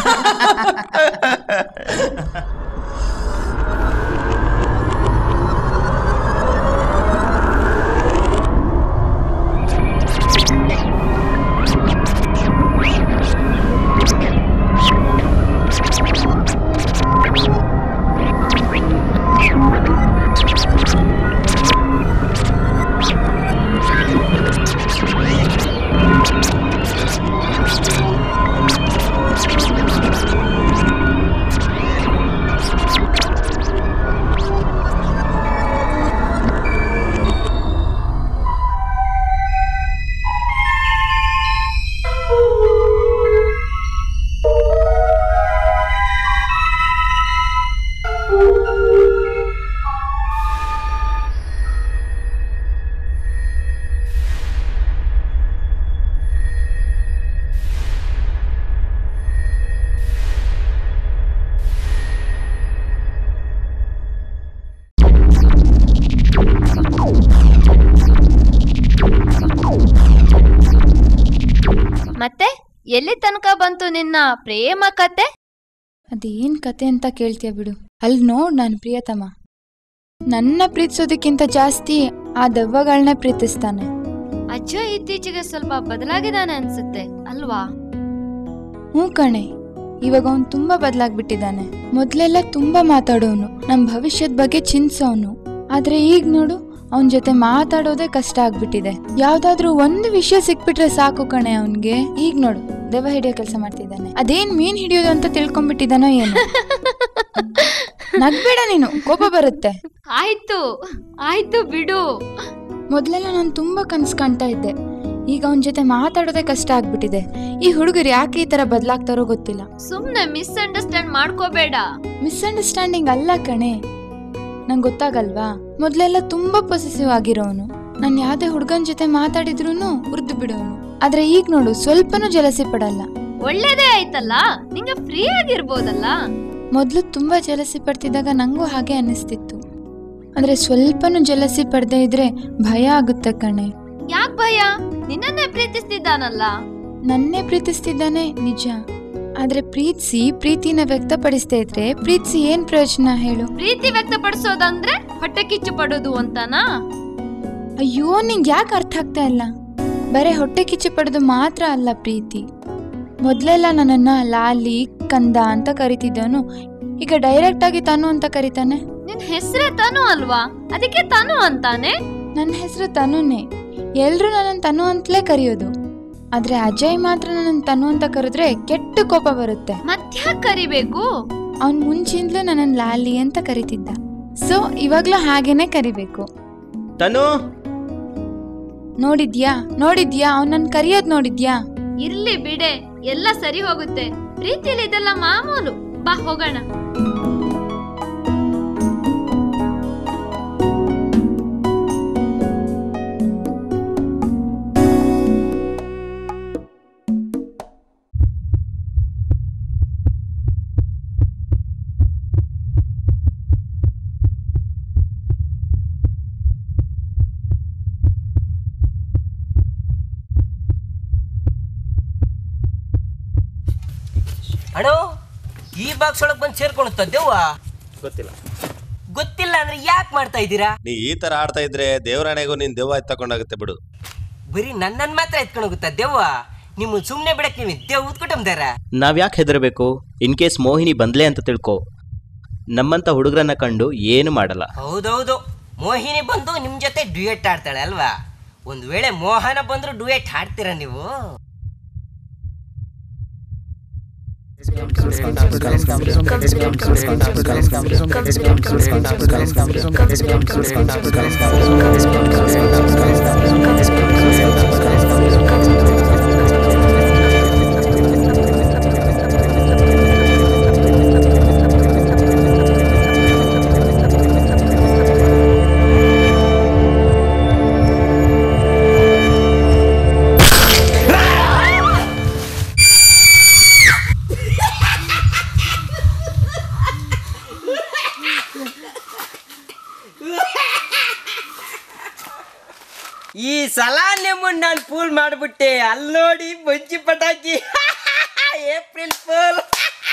ಮತ್ತೆ ಎಲ್ಲಿ ತನಕ ಬಂತು ನಿನ್ನ ಪ್ರೇಮ ಕತೆ ಅದೇನ್ ಕತೆ ಅಂತ ಕೇಳ್ತೀಯ ಬಿಡು ಅಲ್ಲಿ ನೋಡ್ ನಾನು ಪ್ರಿಯತಮ ನನ್ನ ಪ್ರೀತಿಸೋದಕ್ಕಿಂತ ಜಾಸ್ತಿ ಆ ದೆವ್ವಗಳನ್ನ ಪ್ರೀತಿಸ್ತಾನೆ ಅಜ್ಜ ಇತ್ತೀಚೆಗೆ ಸ್ವಲ್ಪ ಬದಲಾಗಿದ್ದಾನೆ ಅನ್ಸುತ್ತೆ ಅಲ್ವಾ ಹ್ಞೂ ಕಣೆ ಇವಾಗ ಅವನು ತುಂಬಾ ಬದಲಾಗ್ಬಿಟ್ಟಿದ್ದಾನೆ ಮೊದ್ಲೆಲ್ಲ ತುಂಬಾ ಮಾತಾಡೋನು ನಮ್ಮ ಭವಿಷ್ಯದ ಬಗ್ಗೆ ಚಿಂತಿಸೋನು ಆದ್ರೆ ಈಗ ನೋಡು ಅವನ ಜೊತೆ ಮಾತಾಡೋದೇ ಕಷ್ಟ ಆಗ್ಬಿಟ್ಟಿದೆ ಯಾವ್ದಾದ್ರೂ ಒಂದು ವಿಷಯ ಸಿಕ್ಬಿಟ್ರೆ ಸಾಕು ಕಣೆ ಅವನ್ಗೆ ಈಗ ನೋಡು ದೆವ್ವ ಹಿಡಿಯೋ ಕೆಲಸ ಮಾಡ್ತಿದ್ದಾನೆ ಅದೇನ್ ಮೀನ್ ಹಿಡಿಯೋದು ಅಂತ ತಿಳ್ಕೊಂಡ್ಬಿಟ್ಟಿದಾನೋ ಏನು ನಗ್ಬೇಡ ನೀನು ಕೋಪ ಬರುತ್ತೆ ಆಯ್ತು ಆಯ್ತು ಬಿಡು ಮೊದ್ಲೆಲ್ಲ ನಾನು ತುಂಬಾ ಕನ್ಸ್ ಕಾಣ್ತಾ ಇದ್ದೆ ಈಗ ಅವನ ಜೊತೆ ಮಾತಾಡೋದೇ ಕಷ್ಟ ಆಗ್ಬಿಟ್ಟಿದೆ ಈ ಹುಡುಗರು ಯಾಕೆ ಈ ತರ ಬದಲಾಗ್ತಾರೋ ಗೊತ್ತಿಲ್ಲ ಸುಮ್ನೆ ಮಿಸ್ಅಂಡರ್ಸ್ಟ್ಯಾಂಡ್ ಮಾಡ್ಕೋಬೇಡ ಮಿಸ್ಅಂಡರ್ಸ್ಟ್ಯಾಂಡಿಂಗ್ ಅಲ್ಲ ಕಣೆ ನಂಗೆ ಗೊತ್ತಾಗಲ್ವಾ ಮೊದ್ಲೆಲ್ಲ ತುಂಬಾ ಪೊಸೆಸಿವ್ ಆಗಿರೋನು ನಾನು ಯಾವ್ದೇ ಹುಡುಗನ ಜೊತೆ ಮಾತಾಡಿದ್ರು ಉರ್ದು ಬಿಡೋನು ಆದ್ರೆ ಈಗ ನೋಡು ಸ್ವಲ್ಪನೂ ಜಲಸಿ ಪಡಲ್ಲ ಒಳ್ಳೇದೇ ಆಯ್ತಲ್ಲ ನಿಂಗೆ ಫ್ರೀ ಆಗಿರ್ಬೋದಲ್ಲ ಮೊದ್ಲು ತುಂಬಾ ಜಲಸಿ ಪಡ್ತಿದ್ದಾಗ ನಂಗೂ ಹಾಗೆ ಅನ್ನಿಸ್ತಿತ್ತು ಆದ್ರೆ ಸ್ವಲ್ಪನೂ ಜಲಸಿ ಪಡ್ದೇ ಇದ್ರೆ ಭಯ ಆಗುತ್ತೆ ಕಣೆ ಯಾಕ್ ಭಯ ನಿನ್ನನ್ನೇ ಪ್ರೀತಿಸ್ತಿದ್ದಾನಲ್ಲ ನನ್ನೇ ಪ್ರೀತಿಸ್ತಿದ್ದಾನೆ ನಿಜ ಆದ್ರೆ ಪ್ರೀತಿಸಿ ಪ್ರೀತಿನ ವ್ಯಕ್ತಪಡಿಸ್ದೇ ಇದ್ರೆ ಪ್ರೀತಿಸಿ ಏನ್ ಪ್ರಯೋಜನ ಹೇಳು ಪ್ರೀತಿ ವ್ಯಕ್ತಪಡಿಸೋದಂದ್ರೆ ಹೊಟ್ಟೆ ಕಿಚ್ಚು ಪಡೋದು ಅಂತನಾ ಅಯ್ಯೋ ನಿಂಗೆ ಯಾಕೆ ಅರ್ಥ ಆಗ್ತಾ ಇಲ್ಲ ಬರೀ ಹೊಟ್ಟೆ ಕಿಚ್ಚು ಪಡೆದು ಮಾತ್ರ ಅಲ್ಲ ಪ್ರೀತಿ ಮೊದ್ಲೆಲ್ಲ ನನ್ನನ್ನ ಲಾಲಿ ಕಂದ ಅಂತ ಕರಿತಿದ್ದವನು ಈಗ ಡೈರೆಕ್ಟ್ ಆಗಿ ತಾನು ಅಂತ ಕರಿತಾನೆ ನಿನ್ ಹೆಸರೇ ತನು ಅಲ್ವಾ ಅದಕ್ಕೆ ತನು ಅಂತಾನೆ ನನ್ನ ಹೆಸರು ತನುನೇ ಎಲ್ರು ನನ್ನನ್ನು ತನು ಅಂತಲೇ ಕರೆಯೋದು ಆದ್ರೆ ಅಜಯ್ ಮಾತ್ರ ನನ್ನನ್ನು ತನು ಅಂತ ಕರೆದ್ರೆ ಕೆಟ್ಟ ಕೋಪ ಬರುತ್ತೆ ಮತ್ತ್ಯಾಕ್ ಕರಿಬೇಕು ಅವನ್ ಮುಂಚಿಂದಲೂ ನನ್ನನ್ನು ಲಾಲಿ ಅಂತ ಕರಿತಿದ್ದ ಸೊ ಇವಾಗ್ಲೂ ಹಾಗೇನೆ ಕರಿಬೇಕು ತನು ನೋಡಿದ್ಯಾ ನೋಡಿದ್ಯಾ ಅವ್ನ್ ನನ್ ಕರಿಯೋದ್ ನೋಡಿದ್ಯಾ ಇರ್ಲಿ ಬಿಡೆ ಎಲ್ಲ ಸರಿ ಹೋಗುತ್ತೆ ಪ್ರೀತಿಲಿ ಇದೆಲ್ಲ ಮಾಮೂಲು ಬಾ ಹೋಗೋಣ ಅಣೋ ಈ ಬಾಕ್ಸ್ ಒಳಗೆ ಬಂದು ಸೇರ್ಕೊಳುತ್ತ ದೆವ್ವ ಗೊತ್ತಿಲ್ಲ ಗೊತ್ತಿಲ್ಲ ಅಂದ್ರೆ ಯಾಕೆ ಮಾಡ್ತಾ ಇದ್ದೀರಾ ನೀ ಈ ತರ ಆಡ್ತಾ ಇದ್ರೆ ದೇವರಾಣೆಗೂ ನೀನ್ ದೆವ್ವ ಎತ್ತಕೊಂಡಾಗುತ್ತೆ ಬಿಡು ಬರೀ ನನ್ನನ್ ಮಾತ್ರ ಎತ್ಕೊಂಡು ಹೋಗುತ್ತಾ ದೆವ್ವ ನಿಮ್ಮ ಸುಮ್ನೆ ಬಿಡಕ್ ನೀವು ದೆವ್ ಊದ್ಕೊಟ್ಟಂದಾರ ನಾವ್ಯಾಕೆ ಹೆದರಬೇಕು ಇನ್ ಕೇಸ್ ಮೋಹಿನಿ ಬಂದ್ಲೆ ಅಂತ ತಿಳ್ಕೊ ನಮ್ಮಂತ ಹುಡುಗರನ್ನ ಕಂಡು ಏನು ಮಾಡಲ್ಲ ಹೌದೌದು ಮೋಹಿನಿ ಬಂದು ನಿಮ್ ಜೊತೆ ಡ್ಯೂಯೆಟ್ ಆಡ್ತಾಳೆ ಅಲ್ವಾ ಒಂದ್ ವೇಳೆ ಮೋಹನ ಬಂದ್ರು ಡ್ಯೂಯೆಟ್ ಹಾಡ್ತೀರಾ ನೀವು ಈ ಸಲ ನಿಮ್ಮನ್ನ ನಾನು ಫೂಲ್ ಮಾಡ್ಬಿಟ್ಟೆ ಅಲ್ಲಿ ನೋಡಿ ಬಜ್ಜಿ ಪಟಾಕಿ ಏಪ್ರಿಲ್ ಫೂಲ್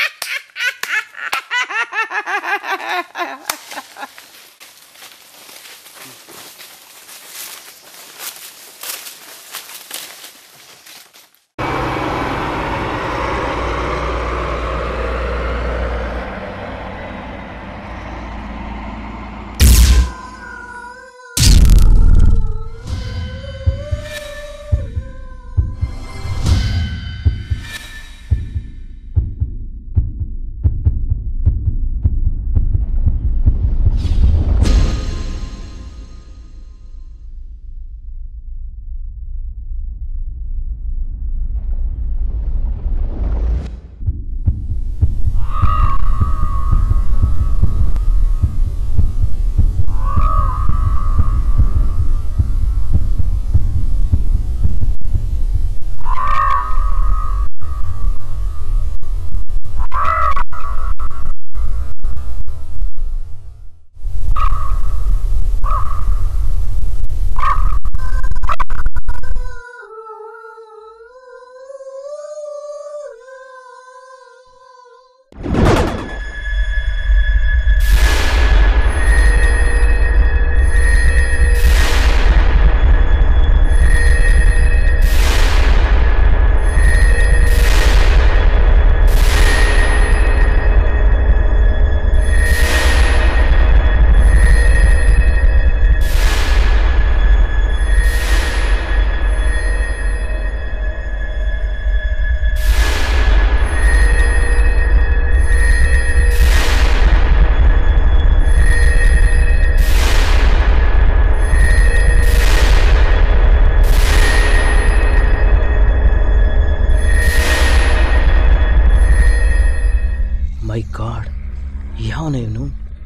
ಮೈ ಗಾಡ್ ಯಾವನ ಇವನು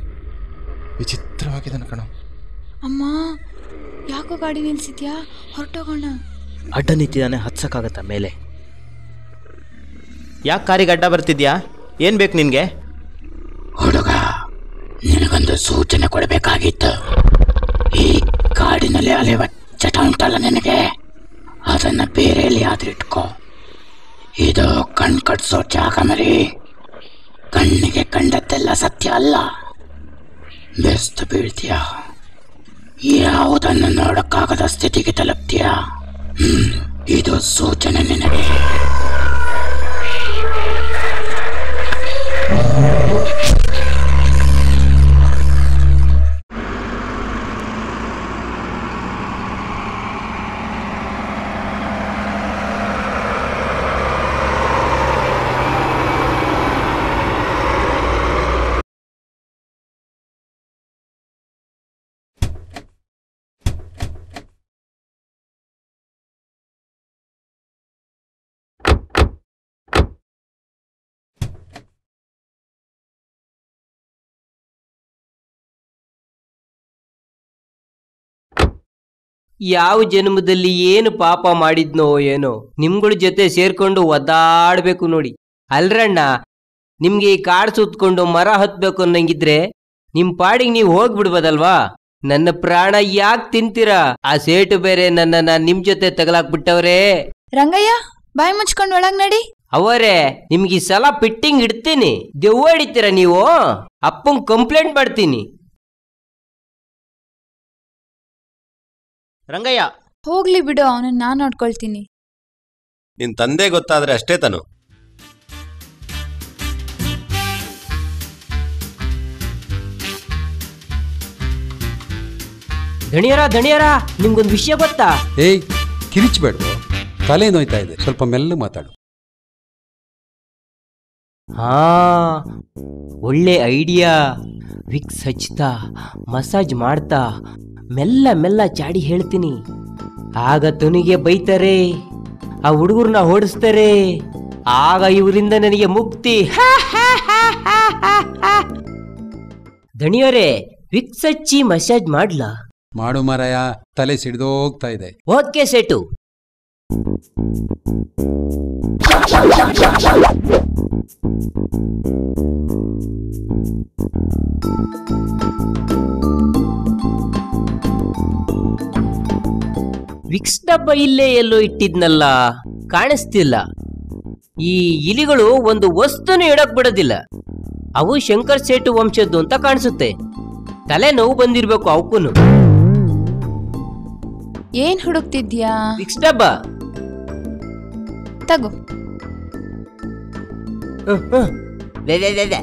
ವಿಚಿತ್ರವಾಗಿದ್ದಾನೆ ಕಣೋ ಅಮ್ಮ ಯಾಕೋ ಗಾಡಿ ನಿಲ್ಸಿದ್ಯಾ ಹೊರಟೋಗೋಣ ಅಡ್ಡ ನಿಂತಿದ್ದಾನೆ ಹತ್ಸಕ್ಕಾಗತ್ತ ಮೇಲೆ ಯಾಕೆ ಕಾರಿಗೆ ಅಡ್ಡ ಬರ್ತಿದ್ಯಾ ಏನು ಬೇಕು ನಿನಗೆ ಹುಡುಗ ನಿನಗೊಂದು ಸೂಚನೆ ಕೊಡಬೇಕಾಗಿತ್ತು ಈ ಕಾಡಿನಲ್ಲಿ ಅಲೆಯುವ ಚಟ ಉಂಟಲ್ಲ ನಿನಗೆ ಅದನ್ನ ಬೇರೆ ಎಲ್ಲಿಯಾದ್ರೂ ಇಟ್ಕೋ ಇದು ಕಣ್ ಕಟ್ಸೋ ಜಾಗ ಮರಿ ಕಣ್ಣಿಗೆ ಕಂಡದ್ದೆಲ್ಲ ಸತ್ಯ ಅಲ್ಲ ಬೆಸ್ತು ಬೀಳ್ತೀಯ ಯಾವುದನ್ನು ನೋಡಕ್ಕಾಗದ ಸ್ಥಿತಿಗೆ ತಲುಪ್ತೀಯ ಹ್ಮ್, ಇದು ಸೂಚನೆ ನಿನಗೆ ಯಾವ ಜನ್ಮದಲ್ಲಿ ಏನು ಪಾಪ ಮಾಡಿದ್ನೋ ಏನೋ ನಿಮ್ಗಳ ಜೊತೆ ಸೇರ್ಕೊಂಡು ಒದ್ದಾಡ್ಬೇಕು ನೋಡಿ ಅಲ್ರಣ್ಣ ನಿಮ್ಗೆ ಈ ಕಾಡ್ ಸುತ್ಕೊಂಡು ಮರ ಹತ್ಬೇಕು ಅನ್ನಂಗಿದ್ರೆ ನಿಮ್ ಪಾಡಿಗೆ ನೀವು ಹೋಗ್ಬಿಡ್ಬೋದಲ್ವಾ ನನ್ನ ಪ್ರಾಣ ಯಾಕೆ ತಿಂತೀರಾ ಆ ಸೇಟು ಬೇರೆ ನನ್ನನ್ನ ನಿಮ್ ಜೊತೆ ತಗಲಾಕ್ ಬಿಟ್ಟವ್ರೇ ರಂಗಯ್ಯ ಬಾಯಿ ಮುಚ್ಕೊಂಡು ಒಳಗ್ ನಡಿ ಅವರೇ ನಿಮ್ಗೆ ಈ ಸಲ ಫಿಟ್ಟಿಂಗ್ ಇಡ್ತೀನಿ ದೆವ್ವ ಹಿಡಿತೀರ ನೀವು ಅಪ್ಪಂಗ್ ಕಂಪ್ಲೇಂಟ್ ಮಾಡ್ತೀನಿ ರಂಗಯ್ಯ ಹೋಗ್ಲಿ ಬಿಡು ಅವನನ್ನ ನಾನು ನೋಡ್ಕೊಳ್ತೀನಿ ನಿನ್ ತಂದೆ ಗೊತ್ತಾದ್ರೆ ಅಷ್ಟೇ ತನು ದಣಿಯರ ದಣಿಯರ ನಿಮ್ಗೊಂದು ವಿಷಯ ಗೊತ್ತಾ ಏಯ್ ಕಿರಿಚ್ಬೇಡ್ದು ತಲೆ ನೋಯ್ತಾ ಇದೆ ಸ್ವಲ್ಪ ಮೆಲ್ಲ ಮಾತಾಡು ಹಾ ಒಳ್ಳೆ ಐಡಿಯಾ ವಿಕ್ಸ್ ಹಚ್ತಾ ಮಸಾಜ್ ಮಾಡ್ತಾ ಮೆಲ್ಲ ಮೆಲ್ಲ ಚಾಡಿ ಹೇಳ್ತೀನಿ ಆಗ ತನಿಗೆ ಬೈತಾರೆ ಆ ಹುಡುಗರನ್ನ ಓಡಿಸ್ತಾರೆ ಆಗ ಇವರಿಂದ ನನಗೆ ಮುಕ್ತಿ ದಣಿಯವರೇ ವಿಕ್ಸ್ ಹಚ್ಚಿ ಮಸಾಜ್ ಮಾಡ್ಲಾ ಮಾಡು ಮಾರಾಯ ತಲೆ ಸಿಡ್ದೋಗ್ತಾ ಇದೆ ಓಕೆ ಸೆಟು ವಿಕ್ಸ್ ಡಬ್ಬ ಇಲ್ಲೇ ಎಲ್ಲೋ ಇಟ್ಟಿದ್ನಲ್ಲ ಕಾಣಿಸ್ತಿಲ್ಲ ಈ ಇಲಿಗಳು ಒಂದು ವಸ್ತುನು ಇಡಕ್ ಬಿಡೋದಿಲ್ಲ ಅವು ಶಂಕರ್ ಸೇಟು ವಂಶದ್ದು ಅಂತ ಕಾಣಿಸುತ್ತೆ ತಲೆ ನೋವು ಬಂದಿರ್ಬೇಕು ಅವಕ್ಕೂನು ಏನ್ ಹುಡುಕ್ತಿದ್ಯಾ ವಿಕ್ಸ್ ಡಬ್ಬ ತಗೋ ಹ್ಮ್, ಹ್ಮ್. ವೆ, ವೆ, ವೆ, ವೆ.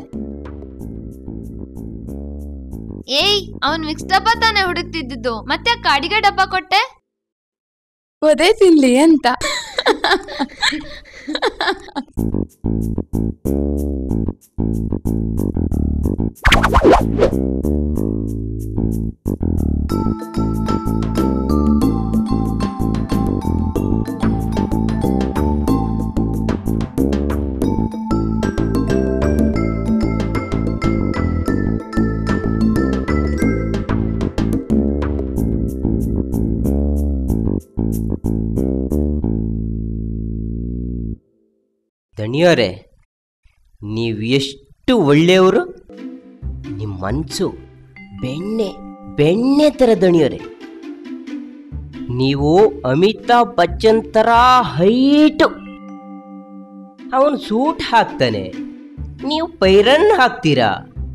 ಏಯ್ ಅವನ್ ವಿಕ್ಸ್ ಡಬ್ಬ ತಾನೇ ಹುಡುಕ್ತಿದ್ದು ಮತ್ತೆ ಕಾಡಿಗೆ ಡಬ್ಬ ಕೊಟ್ಟೆ ಒದೇ ತಿನ್ಲಿ ಅಂತ ದಣಿಯವರೇ ನೀವು ಎಷ್ಟು ಒಳ್ಳೆಯವರು ನಿಮ್ಮ ಮನಸ್ಸು ಬೆಣ್ಣೆ ಬೆಣ್ಣೆ ಥರ ದಣಿಯವರೇ ನೀವು ಅಮಿತಾಬ್ ಬಚ್ಚನ್ ಥರ ಹೈಟು ಅವನು ಸೂಟ್ ಹಾಕ್ತಾನೆ ನೀವು ಪೈರನ್ ಹಾಕ್ತೀರಾ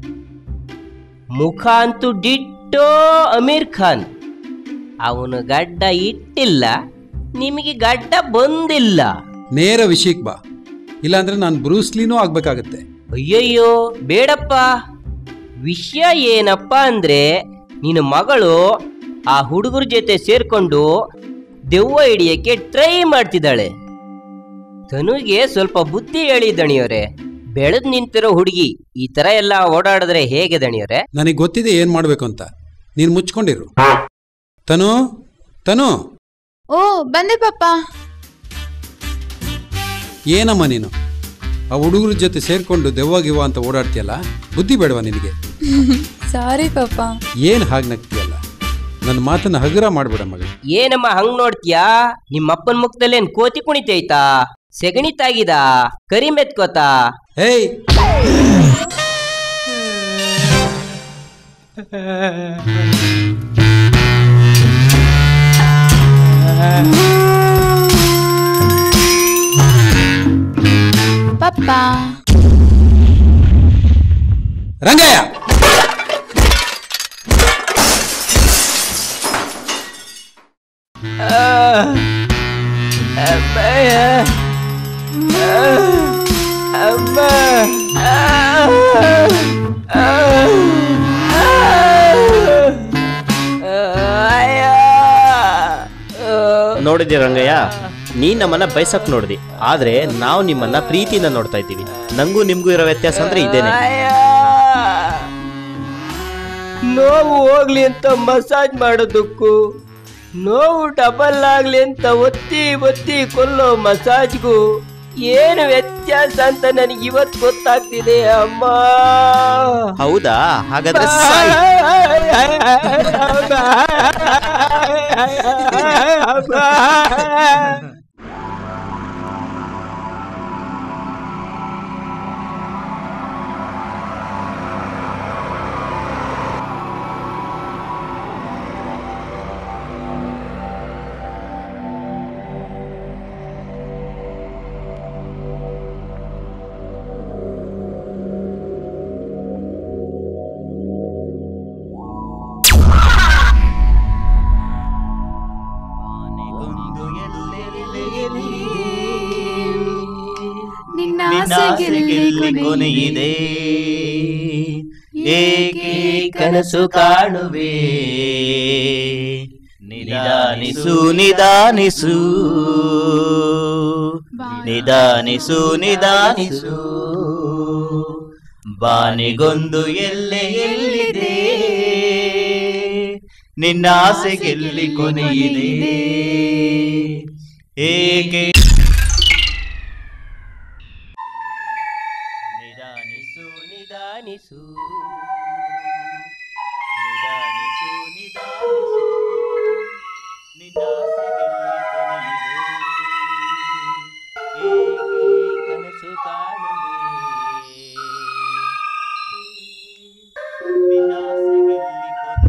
ಮುಖ ಅಂತೂ ಡಿಟ್ಟೋ ಅಮೀರ್ ಖಾನ್ ಅವನು ಗಡ್ಡ ಇಟ್ಟಿಲ್ಲ ನಿಮಗೆ ಗಡ್ಡ ಬಂದಿಲ್ಲ ನೇರ ವಿಷಯಕ್ಕೆ ಬಾ ಇಲ್ಲಾಂದ್ರೆ ನಾನು ಬ್ರೂಸ್ಲಿನೂ ಆಗ್ಬೇಕಾಗತ್ತೆ ಅಯ್ಯಯ್ಯೋ ಬೇಡಪ್ಪ ವಿಷಯ ಏನಪ್ಪ ಅಂದ್ರೆ ನಿನ್ನ ಮಗಳು ಆ ಹುಡುಗರ ಜೊತೆ ಸೇರ್ಕೊಂಡು ದೆವ್ವ ಹಿಡಿಯಕ್ಕೆ ಟ್ರೈ ಮಾಡ್ತಿದ್ದಾಳೆ ತನುಗೆ ಸ್ವಲ್ಪ ಬುದ್ಧಿ ಹೇಳಿ ದಣಿಯವರೇ ಬೆಳೆದ್ ನಿಂತಿರೋ ಹುಡುಗಿ ಈ ತರ ಎಲ್ಲ ಓಡಾಡಿದ್ರೆ ಹೇಗೆ ದಣಿಯವರೇ ನನಗೆ ಗೊತ್ತಿದೆ ಏನು ಮಾಡಬೇಕು ಅಂತ ನೀನು ಮುಚ್ಕೊಂಡಿರು ತನು ತನು ಓ ಬಂದೆ ಪಾಪ ಏನಮ್ಮ ನೀನು ಆ ಹುಡುಗರ ಜೊತೆ ಸೇರ್ಕೊಂಡು ದೆವ್ವ ಗಿವ್ವ ಅಂತ ಓಡಾಡ್ತೀಯಲ್ಲ ಬುದ್ಧಿ ಬೇಡವಾ ನಿನಗೆ ಸಾರಿ ಪಾಪ ಏನು ಹಾಗೆ ನಗ್ತೀಯಲ್ಲ ನನ್ನ ಮಾತನ್ನ ಹಗುರ ಮಾಡ್ಬೇಡ ಮಗ ಏನಮ್ಮ ಹಂಗ್ ನೋಡ್ತೀಯಾ ನಿಮ್ಮಪ್ಪನ ಮುಖದಲ್ಲಿ ಏನ್ ಕೋತಿ ಕುಣಿತೈತಾ ಸೆಗಣಿ ತಾಗಿದ ಕರಿ ಮೆತ್ಕೋತಾ ಏಯ್ ಪಪ್ಪ ರಂಗಯ್ಯ ನೋಡಿದಿ ರಂಗಯ್ಯ ನೀ ನಮ್ಮನ್ನ ಬಯಸಕ್ ನೋಡ್ದಿ ಆದ್ರೆ ನಾವು ನಿಮ್ಮನ್ನ ಪ್ರೀತಿಯಿಂದ ನೋಡ್ತಾ ಇದ್ದೀವಿ ನಂಗೂ ನಿಮ್ಗೂ ಇರೋ ವ್ಯತ್ಯಾಸ ಅಂದ್ರೆ ಇದೇನೆ ನೋವು ಹೋಗ್ಲಿ ಅಂತ ಮಸಾಜ್ ಮಾಡೋದಕ್ಕೂ ನೋವು ಡಬಲ್ ಆಗ್ಲಿ ಅಂತ ಒತ್ತಿ ಒತ್ತಿ ಕೊಲ್ಲೋ ಮಸಾಜ್ಗೂ ಏನು ವ್ಯತ್ಯಾಸ ಅಂತ ನನಗೆ ಇವತ್ತು ಗೊತ್ತಾಗ್ತಿದೆ ಅಮ್ಮ ಹೌದಾ ಹಾಗಾದ್ರೆ ಸಾಯ್. ನಿನ್ನಾಸೆಗೆಲ್ಲಿ ಕೊನೆಯಿದೆ ಏಕೆ ಕನಸು ಕಾಣುವೆ ನಿಧಾನಿಸು ನಿಧಾನಿಸು ನಿಧಾನಿಸು ನಿಧಾನಿಸು ಬಾನಿಗೊಂದು ಎಲ್ಲೆ ಎಲ್ಲಿದೆ ನಿನ್ನ ಆಸೆಗೆಲ್ಲಿ ಕೊನೆಯಿದೆ ಏಕೆ ನಿಧಾನಿಸು ನಿಧಾನಿಸು ನಿಧಾನಿಸು ನಿಧಾನಿಸು ನಿನ್ನ ಆಸೆಗೆಲ್ಲಿ ಕೊನೆಯಿದೆ ಏಕೆ ಕನಸು ಕಾಣುವೆ ನಿನ್ನ ಆಸೆಗೆಲ್ಲಿ ಕೊನೆ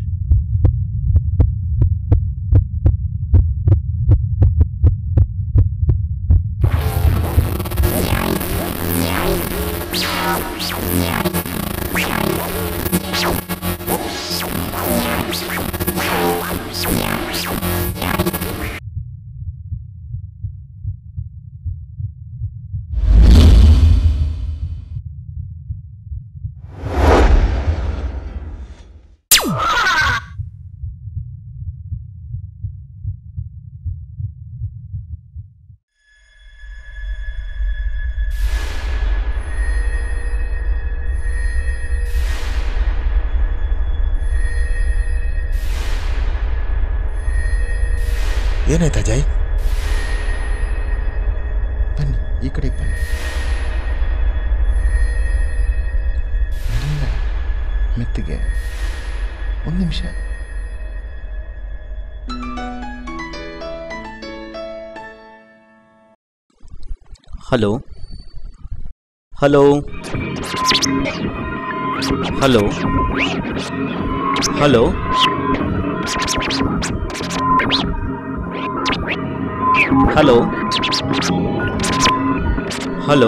ಏನಾಯ್ತು ಅಜಯ್ ಬನ್ನಿ ಈ ಕಡೆಗೆ ಬನ್ನಿ ಮೆಲ್ಲ, ಮೆತ್ತಿಗೆ ಒಂದು ನಿಮಿಷ hello hello hello hello hello hello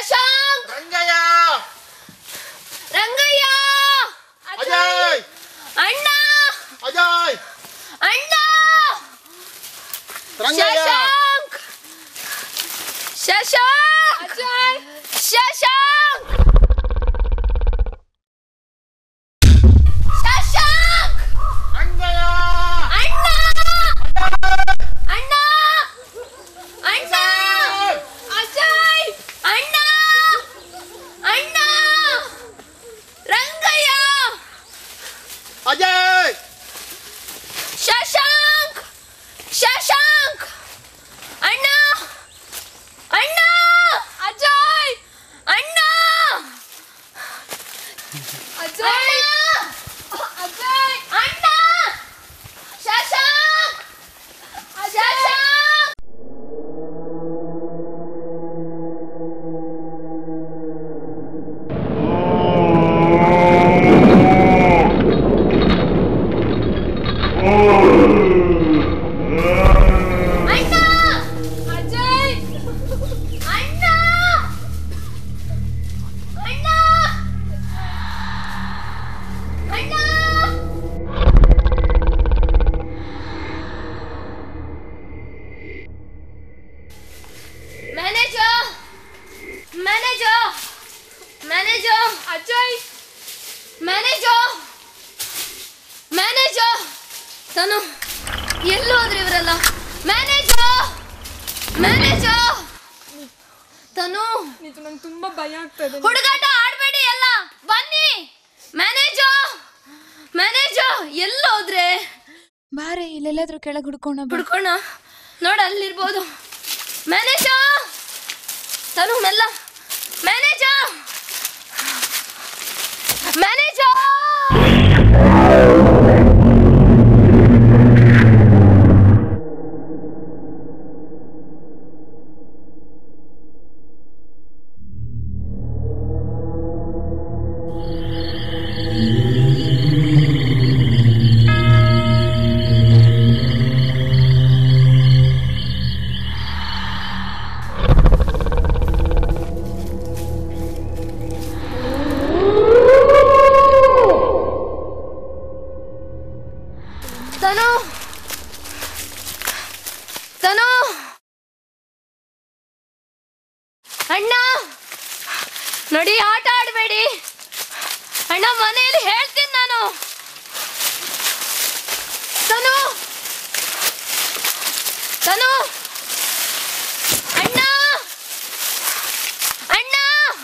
Shashank Rangayya Rangayya Ajay ಅಣ್ಣ ಅಜಯ್ ಅಣ್ಣ ರಂಗಯ್ಯ ಶಶಾಂಕ್ ಶಶಾಂಕ್ ಅಜಯ್ ಶಶಾಂಕ್ ಶಶಾಂಕ್ ರಂಗಯ್ಯ ಅಣ್ಣ ಅಣ್ಣ ಅಣ್ಣ ಅಜಯ್ ಅಣ್ಣ ಅಣ್ಣ ರಂಗಯ್ಯ ಅಜಯ್ ಶಶಾಂಕ್ ಶಶಾಂಕ್ ಅಣ್ಣ ಅಣ್ಣ ಅಜಯ್ ಅಣ್ಣ ಅಜಯ್ ಅಜಯ್ ಅಣ್ಣ ಶಶಾಂಕ್ ಶಶಾಂಕ್ ಅಣ್ಣ ಅಜಯ್ ಅಣ್ಣ ಅಣ್ಣ ಅಣ್ಣ manager manager manager Ajay manager manager ತಾನು ಎಲ್ಲೂ ಹೋದ್ರಿ ಇವರೆಲ್ಲ ಮ್ಯಾನೇಜರ್ ಮ್ಯಾನೇಜರ್ ತನು ನಿಜ ನಂಗೆ ತುಂಬಾ ಭಯ ಆಗ್ತದೆ ಹುಡುಗಾಟ ಆಡ್ಬೇಡಿ ಎಲ್ಲ ಬನ್ನಿ ಮ್ಯಾನೇಜರ್ ಮ್ಯಾನೇಜರ್ ಎಲ್ಲ ಹೋದ್ರೆ ಬಾರೆ ಇಲ್ಲೆಲ್ಲಾದ್ರೂ ಕೆಳಗೆ ಹುಡ್ಕೋಣ ಬಾ. ಹುಡ್ಕೋಣ ನೋಡ ಅಲ್ಲಿರ್ಬೋದು ಮ್ಯಾನೇಜರ್ ತನು ಮೆಲ್ಲ ಮ್ಯಾನೇಜರ್ ಮ್ಯಾನೇಜರ್ ತನು ತನು ಅಣ್ಣ ನೋಡಿ ಆಟ ಆಡಬೇಡಿ ಅಣ್ಣ ಮನೆಯಲ್ಲಿ ಹೇಳ್ತೀನಿ ನಾನು ತನು ತನು ಅಣ್ಣ ಅಣ್ಣ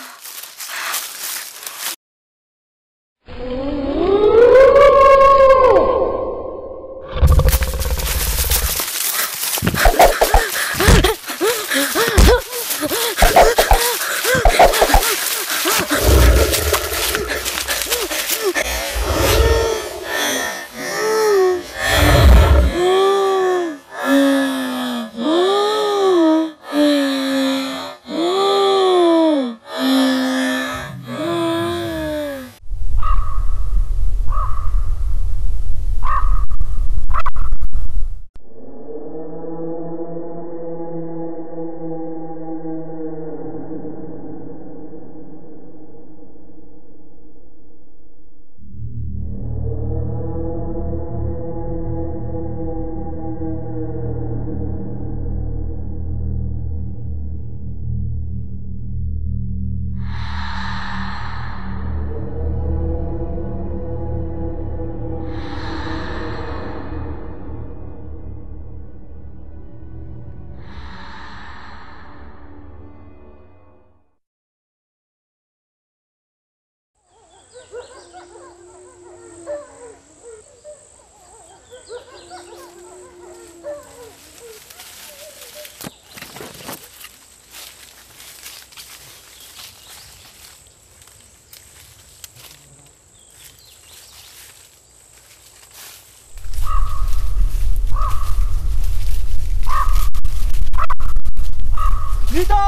ಗೀತಾ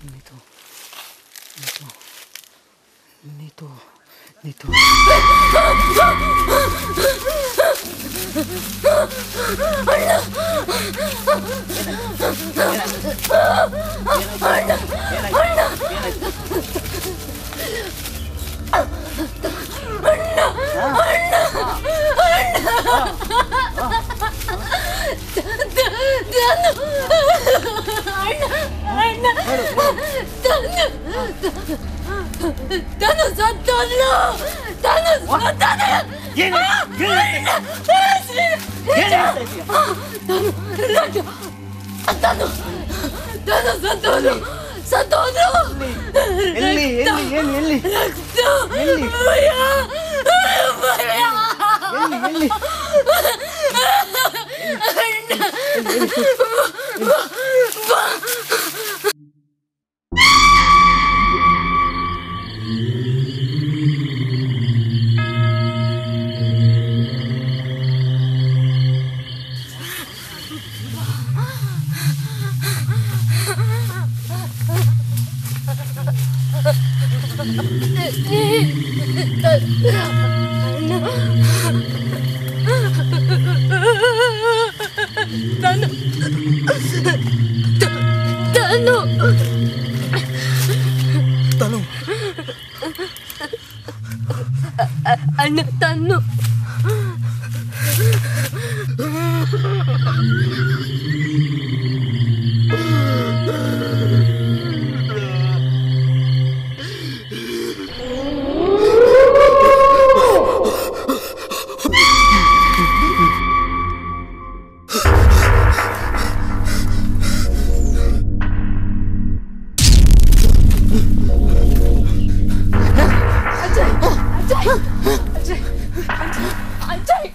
ತಾನು ಸತ್ತೋದ್ಲ ತಾನು ತಾನು ತಾನು ಸತ್ತೋದ್ರು ಸತ್ತೋದ್ರು ಎಲ್ಲಿ, ಎಲ್ಲಿ, ಎಲ್ಲಿ, ಎಲ್ಲಿ? ರಕ್ತ ಭಯ, ಭಯ. ಅಣ್ಣ. ಬಾ. ತಾನು ತಾನು ತನು ಅಣ್ಣ ತನ್ನು ಅಜಯ್ ಅಜಯ್ ಅಜಯ್ ಅಜಯ್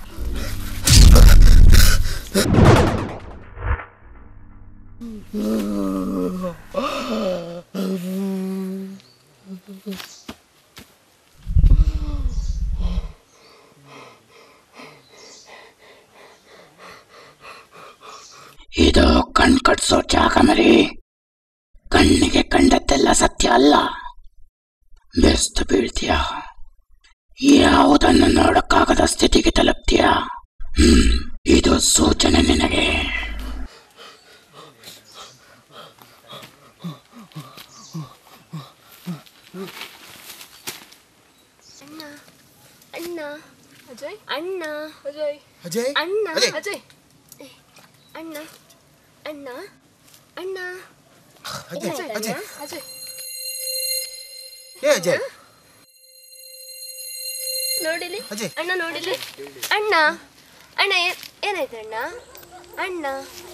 ಇದು ಕಣ್ ಕಟ್ಸೋ ಜಾಗ ಮರಿ ಕಣ್ಣಿಗೆ ಕಂಡದ್ದೆಲ್ಲ ಸತ್ಯ ಅಲ್ಲ ಬೆಸ್ತು ಬೀಳ್ತೀಯ ಯಾವುದನ್ನು ನೋಡಕ್ಕಾಗದ ಸ್ಥಿತಿಗೆ ತಲುಪ್ತೀಯ ಹ್ಮ್ ಇದು ಸೂಚನೆ ನಿನಗೆ ಅಣ್ಣ ಅಜಯ್ ಅಣ್ಣ ಅಜಯ್ ಅಜಯ್ ಅಣ್ಣ ಅಜಯ್. ಅಜಯ್ ಅಣ್ಣ ಅಣ್ಣ ಅಣ್ಣ ಅಜಯ್, ಏನಾಯ್ತು ಅಜಯ್. ಅಣ್ಣ? ಅಜಯ್ ಏ ಅಜಯ್ ನೋಡಿಲಿ ಅಜಯ್. ಅಣ್ಣ ನೋಡಿಲಿ ಅಣ್ಣ ಅಣ್ಣ ಏ- ಏನಾಯ್ತು ಅಣ್ಣ ಅಣ್ಣ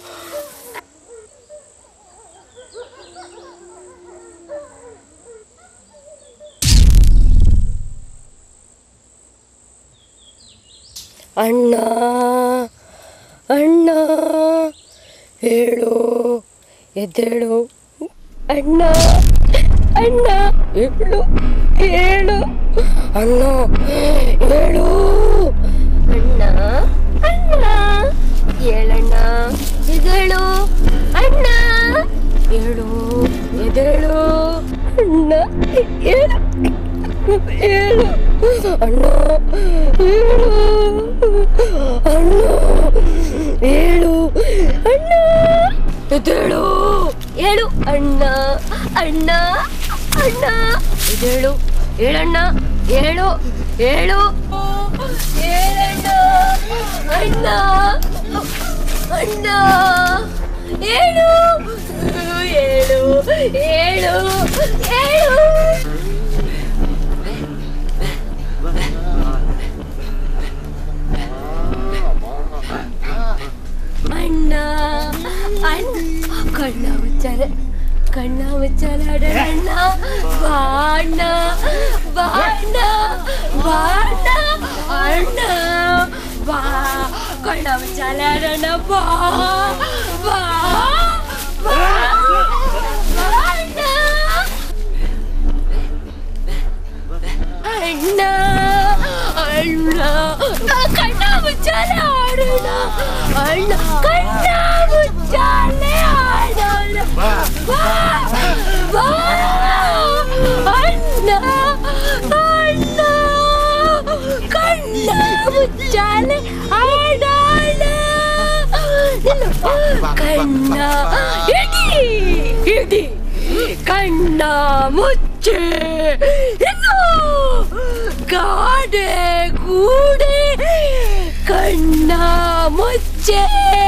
ಅಣ್ಣ ಅಣ್ಣ ಹೇಳು ಎದ್ದೇಳು ಅಣ್ಣ ಅಣ್ಣ ಹೇಳು ಹೇಳು ಅಣ್ಣ ಹೇಳು ಅಣ್ಣ ಅಣ್ಣ ಹೇಳಣ್ಣ ಎದ್ದೇಳು ಅಣ್ಣ ಹೇಳು ಎದ್ದೇಳು ಅಣ್ಣ ಹೇಳು ಹೇಳು ಅಣ್ಣ ಹೇಳು ಅಣ್ಣ ಹೇಳು ಅಣ್ಣ ಎದ್ದೇಳು ಹೇಳು ಅಣ್ಣ ಅಣ್ಣ ಅಣ್ಣ ಎದ್ದೇಳು ಹೇಳಣ್ಣ ಹೇಳು ಹೇಳು ಹೇಳಣ್ಣ ಅಣ್ಣ ಅಣ್ಣ ಹೇಳು ಹೇಳು ಹೇಳು ಹೇಳು ಅಣ್ಣ ಅಣ್ಣ ಕಣ್ಣ ಮುಚ್ಚಾರೆ ಕಣ್ಣ ಮುಚ್ಚಾಲೆ ಅಣ್ಣ ಬಾಣ್ಣ ಬಾಣ್ಣ ಬಾಣ್ಣ ಅಣ್ಣ ಬಾ ಕಣ್ಣ ಮುಚ್ಚಾಲೆ ಅಣ್ಣ ಬಾ ಬಾ ಬಾ ಬಾಣ್ಣ ಅಣ್ಣ ಅಣ್ಣ ಕಣ್ಣ ಮುಚ್ಚಾಲೆ ಆಡೋಣ ಅಣ್ಣ ಕಣ್ಣ ಮುಚ್ಚಾಲೆ ಆಡೋಣ ಬಾ ಬಾ ಅಣ್ಣ ಕಣ್ಣ ಮುಚ್ಚಾಲೆ ಆಡಾಳ ಕಣ್ಣ ಹಿಡಿ ಹಿಡಿ ಕಣ್ಣ ಮುಚ್ಚೆ ಇನ್ನು ಗಾಡೆ ಗೂಡೆ ಕಣ್ಣ ಮುಚ್ಚೆ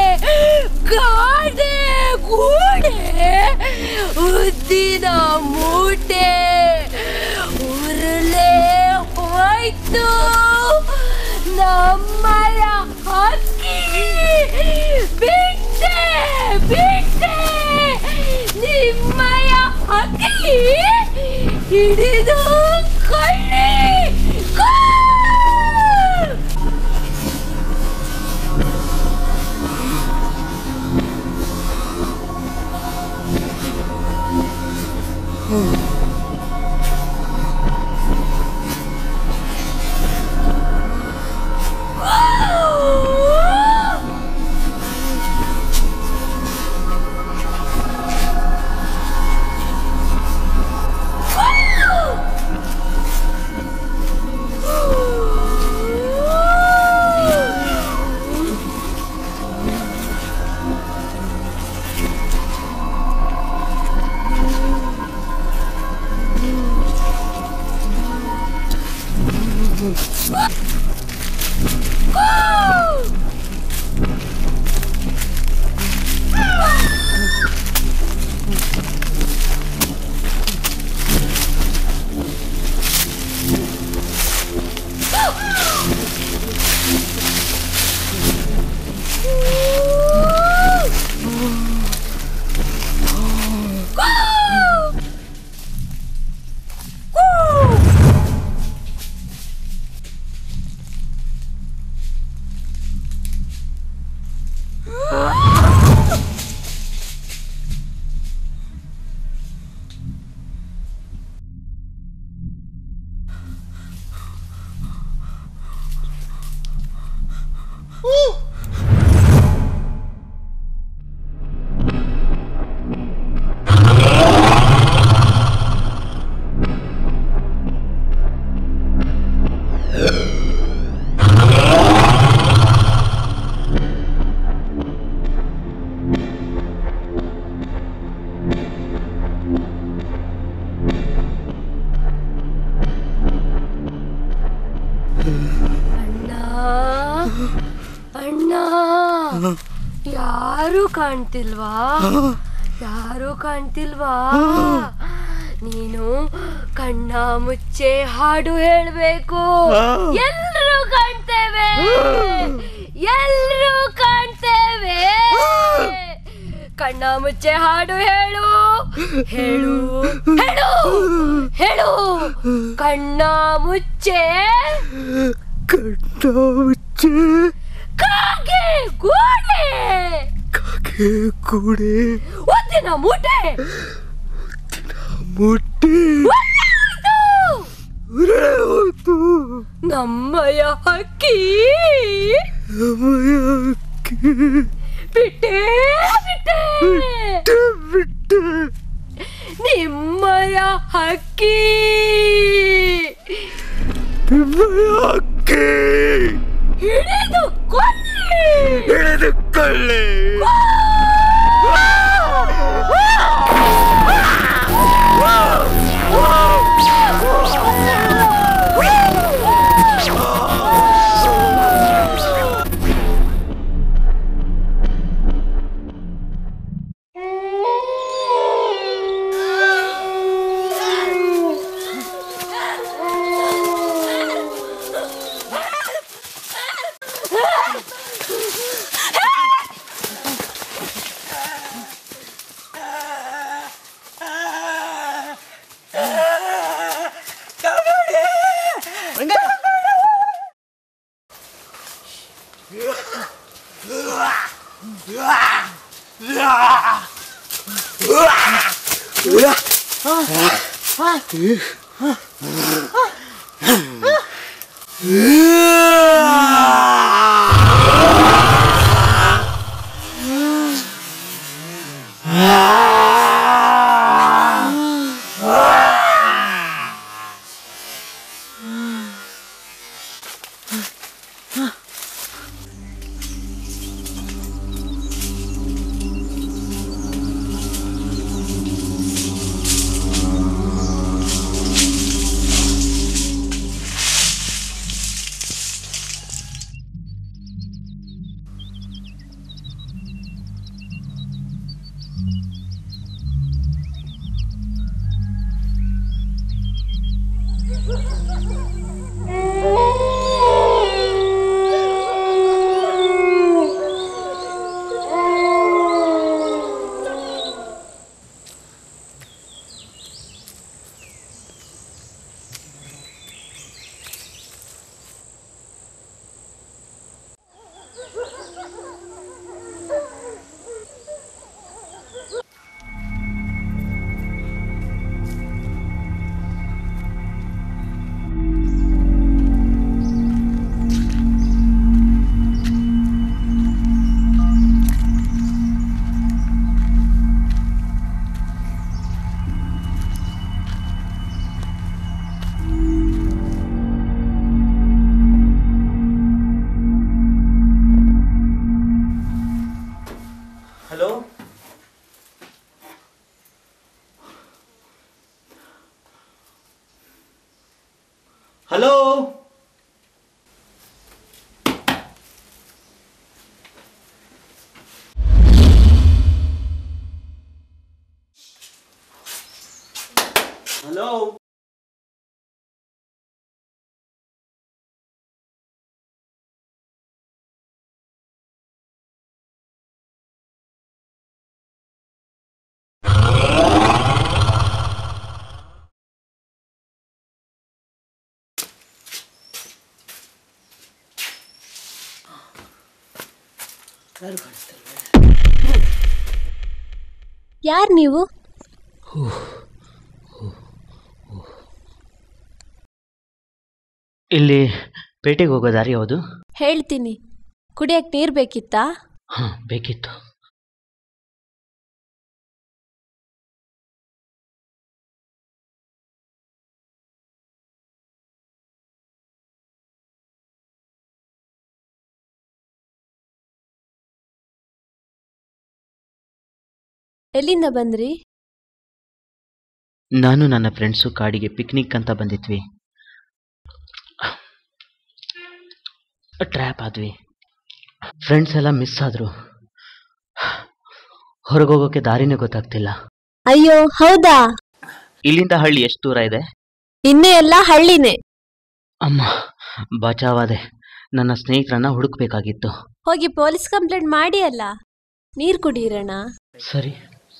ಗಾಡೆ ಗೂಡೆ ಉದ್ದಿನ ಮೂಟೆ ಉರುಳೆ ಹೋಯ್ತು ನಮ್ಮಯ ಹಕ್ಕಿ ಬಿಟ್ಟೆ ಬಿಟ್ಟೆ ನಿಮ್ಮಯ ಹಕ್ಕಿ ಹಿಡಿದು ಕೊಳ್ಳಿ ಕೋ ಅಣ್ಣ ಅಣ್ಣ ಯಾರು ಕಾಣ್ತಿಲ್ವಾ ಯಾರು ಕಾಣ್ತಿಲ್ವಾ ನೀನು ಕಣ್ಣ ಮುಚ್ಚೆ ಹಾಡು ಹೇಳ್ಬೇಕು ಎಲ್ರೂ ಕಾಣ್ತೇವೆ ಎಲ್ರೂ ಕಾಣ್ತೇವೆ ಕಣ್ಣ ಮುಚ್ಚೆ ಹಾಡು ಹೇಳು ಹೇಳು ಹೇಳು ಹೇಳು ಕಣ್ಣ ಮುಚ್ಚೆ ಕಣ್ಣ ಮುಚ್ಚೆ ಕಾಗೆ ಗೋಡೆ ಕಾಗೆ ಕೂಡೆ ಒದ್ದಿನ ಮೂಟೆ ಮುಟ್ಟಿ ಒಳ್ಳೆಯಾಯ್ತು. ನಮ್ಮಯ ಹಕ್ಕಿ ಅಮ್ಮಯ್ಯ ಅಕ್ಕಿ ಬಿಟ್ಟೆ ಬಿಟ್ಟೆ ಬಿಟ್ಟೆ ನಿಮ್ಮಯ ಹಕ್ಕಿ ಅಮ್ಮಯ್ಯ ಅಕ್ಕಿ ಹಿಡಿದು ಕೊಲ್ಲಿ ಹಿಡಿದು ಕೊಳ್ಳಿ ಹಲೋ ಹಲೋ ಯಾರು ನೀವು ಇಲ್ಲಿ ಪೇಟೆಗೆ ಹೋಗೋ ದಾರಿ ಯಾವುದು ಹೇಳ್ತೀನಿ ಕುಡಿಯಕ್ಕೆ ನೀರು ಬೇಕಿತ್ತಾ ಹಾಂ ಬೇಕಿತ್ತು ಎಲ್ಲಿಂದ ಬಂದ್ರಿ ನಾನು ನನ್ನ ಫ್ರೆಂಡ್ಸು ಕಾಡಿಗೆ ಪಿಕ್ನಿಕ್ ಅಂತ ಬಂದಿದ್ವಿ ಟ್ರ್ಯಾಪ್ ಆದ್ವಿ ಫ್ರೆಂಡ್ಸ್ ಎಲ್ಲ ಮಿಸ್ ಆದರು ಹೊರಗೋಗೋಕೆ ದಾರಿನೇ ಗೊತ್ತಾಗ್ತಿಲ್ಲ ಅಯ್ಯೋ ಹೌದಾ ಇಲ್ಲಿಂದ ಹಳ್ಳಿ ಎಷ್ಟು ದೂರ ಇದೆ ಇನ್ನೂ ಎಲ್ಲ ಹಳ್ಳಿನೇ ಅಮ್ಮ ಬಚಾವಾದೆ ನನ್ನ ಸ್ನೇಹಿತರನ್ನ ಹುಡುಕ್ಬೇಕಾಗಿತ್ತು ಹೋಗಿ ಪೊಲೀಸ್ ಕಂಪ್ಲೇಂಟ್ ಮಾಡಿ ಅಲ್ಲ ನೀರು ಕುಡೀರಣ ಸರಿ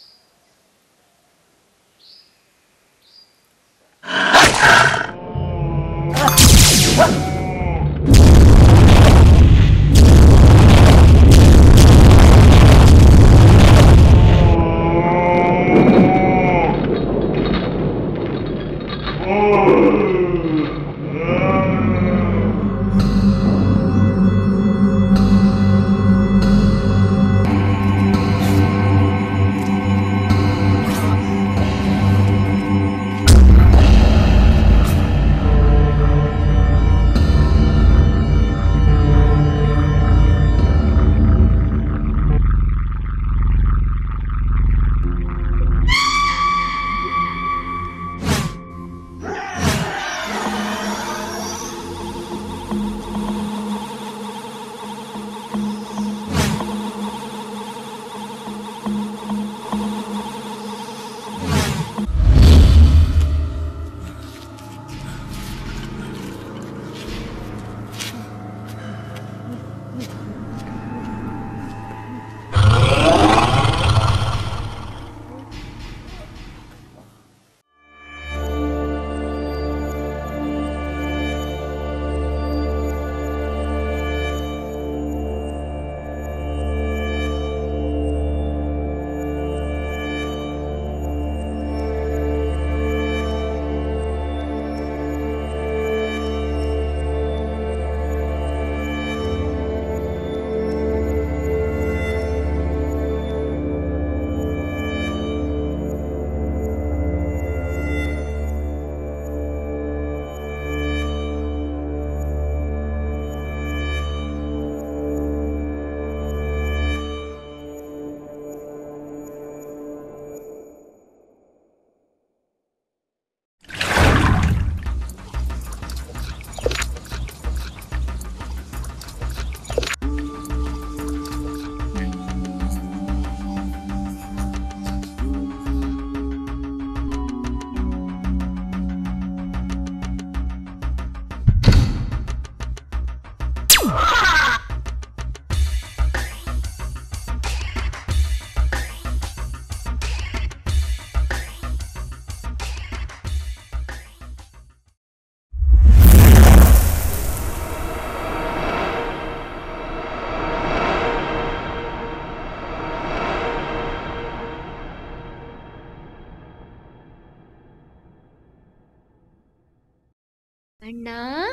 ಅಣ್ಣ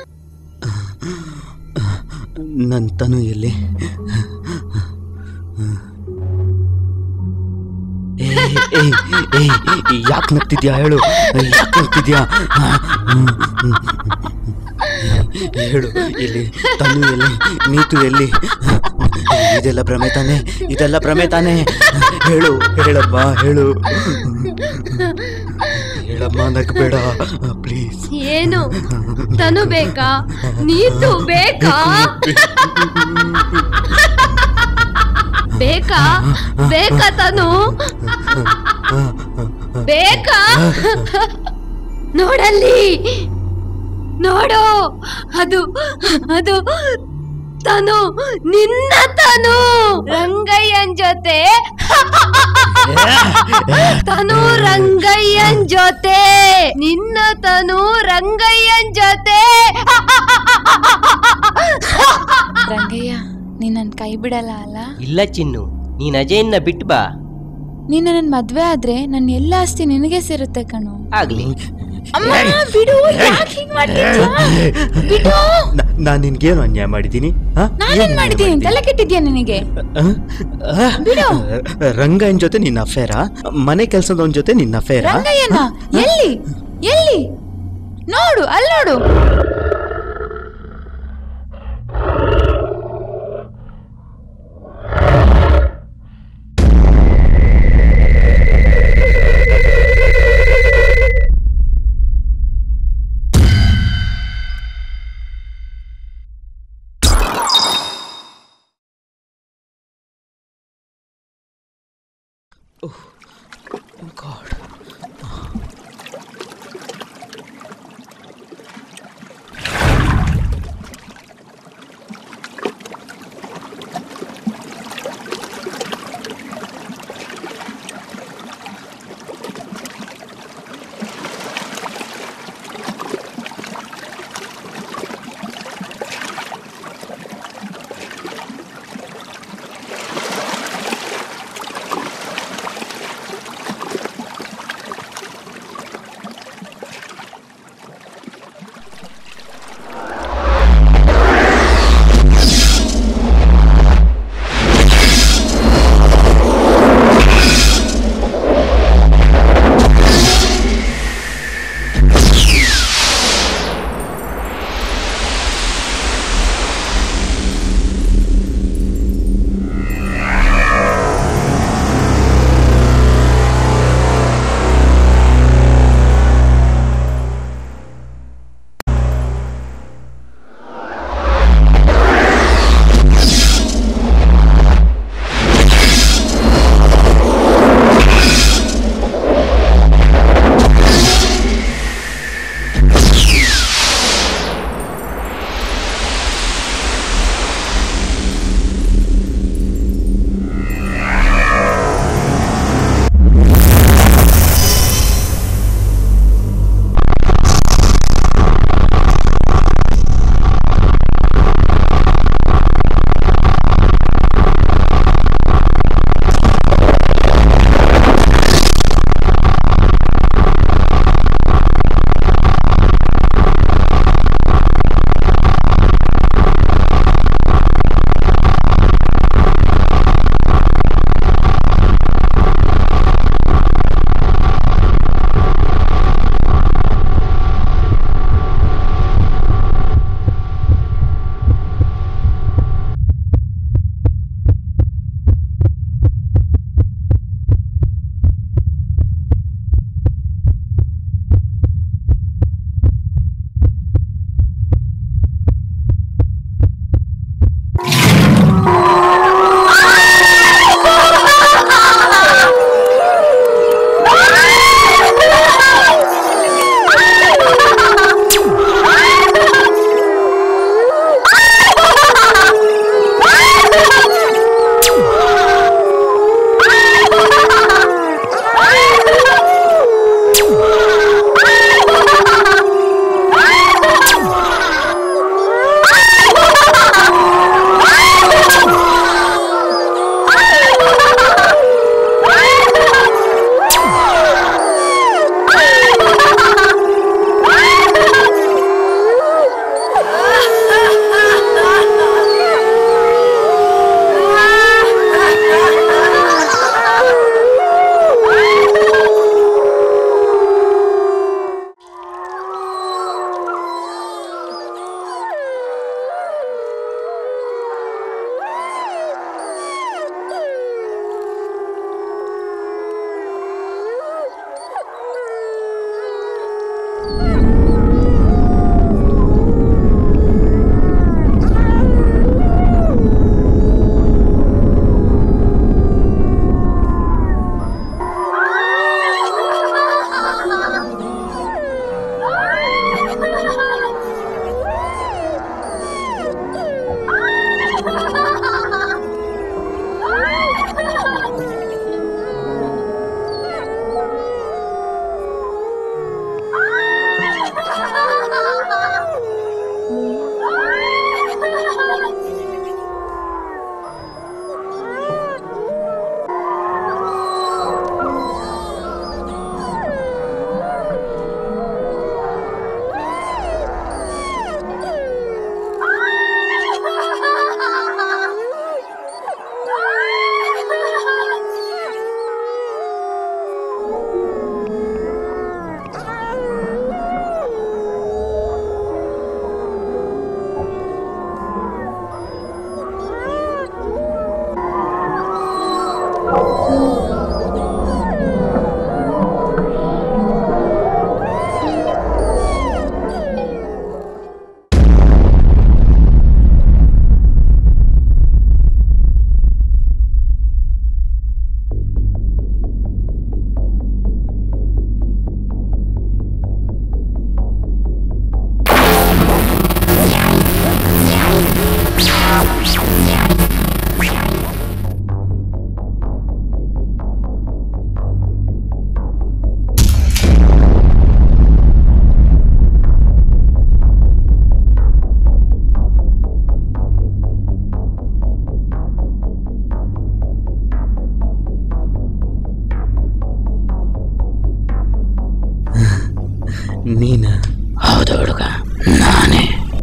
ನನ್ನ ತನು ಎಲ್ಲಿ ಯಾಕೆ ನಗ್ತಿದ್ಯಾ ಹೇಳು ಯಾಕೆ ನಗ್ತಿದ್ಯಾ ಹೇಳು ಎಲ್ಲಿ ತನು ಎಲ್ಲಿ ನೀತು ಎಲ್ಲಿ ಇದೆಲ್ಲ ಭ್ರಮೆ ತಾನೆ ಇದೆಲ್ಲ ಭ್ರಮೆ ತಾನೆ ಹೇಳು ಹೇಳಪ್ಪ ಹೇಳು ಹೇಳು ಹೇಳಮ್ಮ ನಗ್ಬೇಡ ಪ್ಲೀಸ್ ಏನು ತನು ಬೇಕಾ ನೀತು ಬೇಕಾ ಬೇಕಾ ಬೇಕಾ ತನು ಬೇಕಾ ನೋಡಲ್ಲಿ ನೋಡು ಅದು ಅದು ತನು ನಿನ್ನ ತನು ರಂಗಯ್ಯನ್ ಜೊತೆ ತನು ರಂಗಯ್ಯನ್ ಜೊತೆ ನಿನ್ನ ತನು ರಂಗಯ್ಯನ್ ಜೊತೆ ರಂಗಯ್ಯ ನೀನ್ ನನ್ ಕೈ ಬಿಡಲ್ಲ ಅಲ್ಲ ಇಲ್ಲ ಚಿನ್ನು ನೀನ್ ಅಜಯನ್ನ ಬಿಟ್ಟು ಬಾ ನೀನ್ ನನ್ನ ಮದ್ವೆ ಆದ್ರೆ ನನ್ನ ಎಲ್ಲ ಆಸ್ತಿ ನಿನಗೆ ಸೇರುತ್ತೆ ಕಣು ಆಗ್ಲಿ ಅಮ್ಮ ಬಿಡು ಯಾಕ್ ಹೀಗ್ ಮಾಡ್ತಿದ್ಯಾ? ಬಿಡು ನಾನು ನಿನ್ಗೇನು ಅನ್ಯಾಯ ಮಾಡಿದ್ದೀನಿ ಆ? ನಾನೇನ್ ಏನ್ ಮಾಡಿದ್ದೀನಿ ತಲೆ ಕೆಟ್ಟಿದ್ಯಾ ನಿನಗೆ ಆ? ಆ? ಬಿಡು. ರಂಗಯ್ಯನ್ ಜೊತೆ ನಿನ್ನ ಅಫೇರಾ ಮನೆ ಕೆಲಸದವನ್ ಜೊತೆ ನಿನ್ನ ಅಫೇರಾ ರಂಗಯ್ಯನ ಎಲ್ಲಿ ಎಲ್ಲಿ ನೋಡು ಅಲ್ಲಿ ನೋಡು ನೀನ ಹೌದು ಹುಡುಗ ನಾನೇ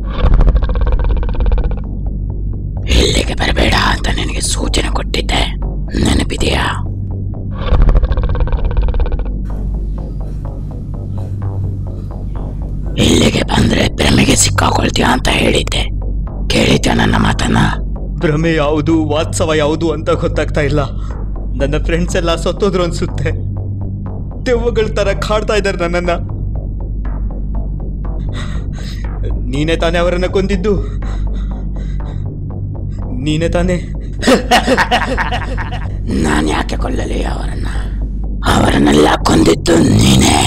ಇಲ್ಲಿಗೆ ಬರಬೇಡ ಅಂತ ನಿನಗೆ ಸೂಚನೆ ಕೊಟ್ಟಿದ್ದೆ ನೆನಪಿದೆಯಾ ಇಲ್ಲಿಗೆ ಬಂದ್ರೆ ಭ್ರಮೆಗೆ ಸಿಕ್ಕಾಕೊಳ್ತೀಯ ಅಂತ ಹೇಳಿದ್ದೆ ಕೇಳಿದ್ಯಾ ನನ್ನ ಮಾತನ್ನ ಭ್ರಮೆ ಯಾವುದು ವಾತ್ಸವ ಯಾವುದು ಅಂತ ಗೊತ್ತಾಗ್ತಾ ಇಲ್ಲ ನನ್ನ ಫ್ರೆಂಡ್ಸ್ ಎಲ್ಲ ಸತ್ತೋದ್ರು ಅನ್ಸುತ್ತೆ ದೆವ್ವಗಳ ತರ ಕಾಡ್ತಾ ಇದ್ದಾರೆ ನನ್ನನ್ನ ನೀನೇ ತಾನೇ ಅವರನ್ನ ಕೊಂದಿದ್ದು ನೀನೇ ತಾನೇ ನಾನು ಯಾಕೆ ಕೊಲ್ಲಲಿ ಅವರನ್ನ ಅವರನ್ನೆಲ್ಲ ಕೊಂದಿದ್ದು ನೀನೇ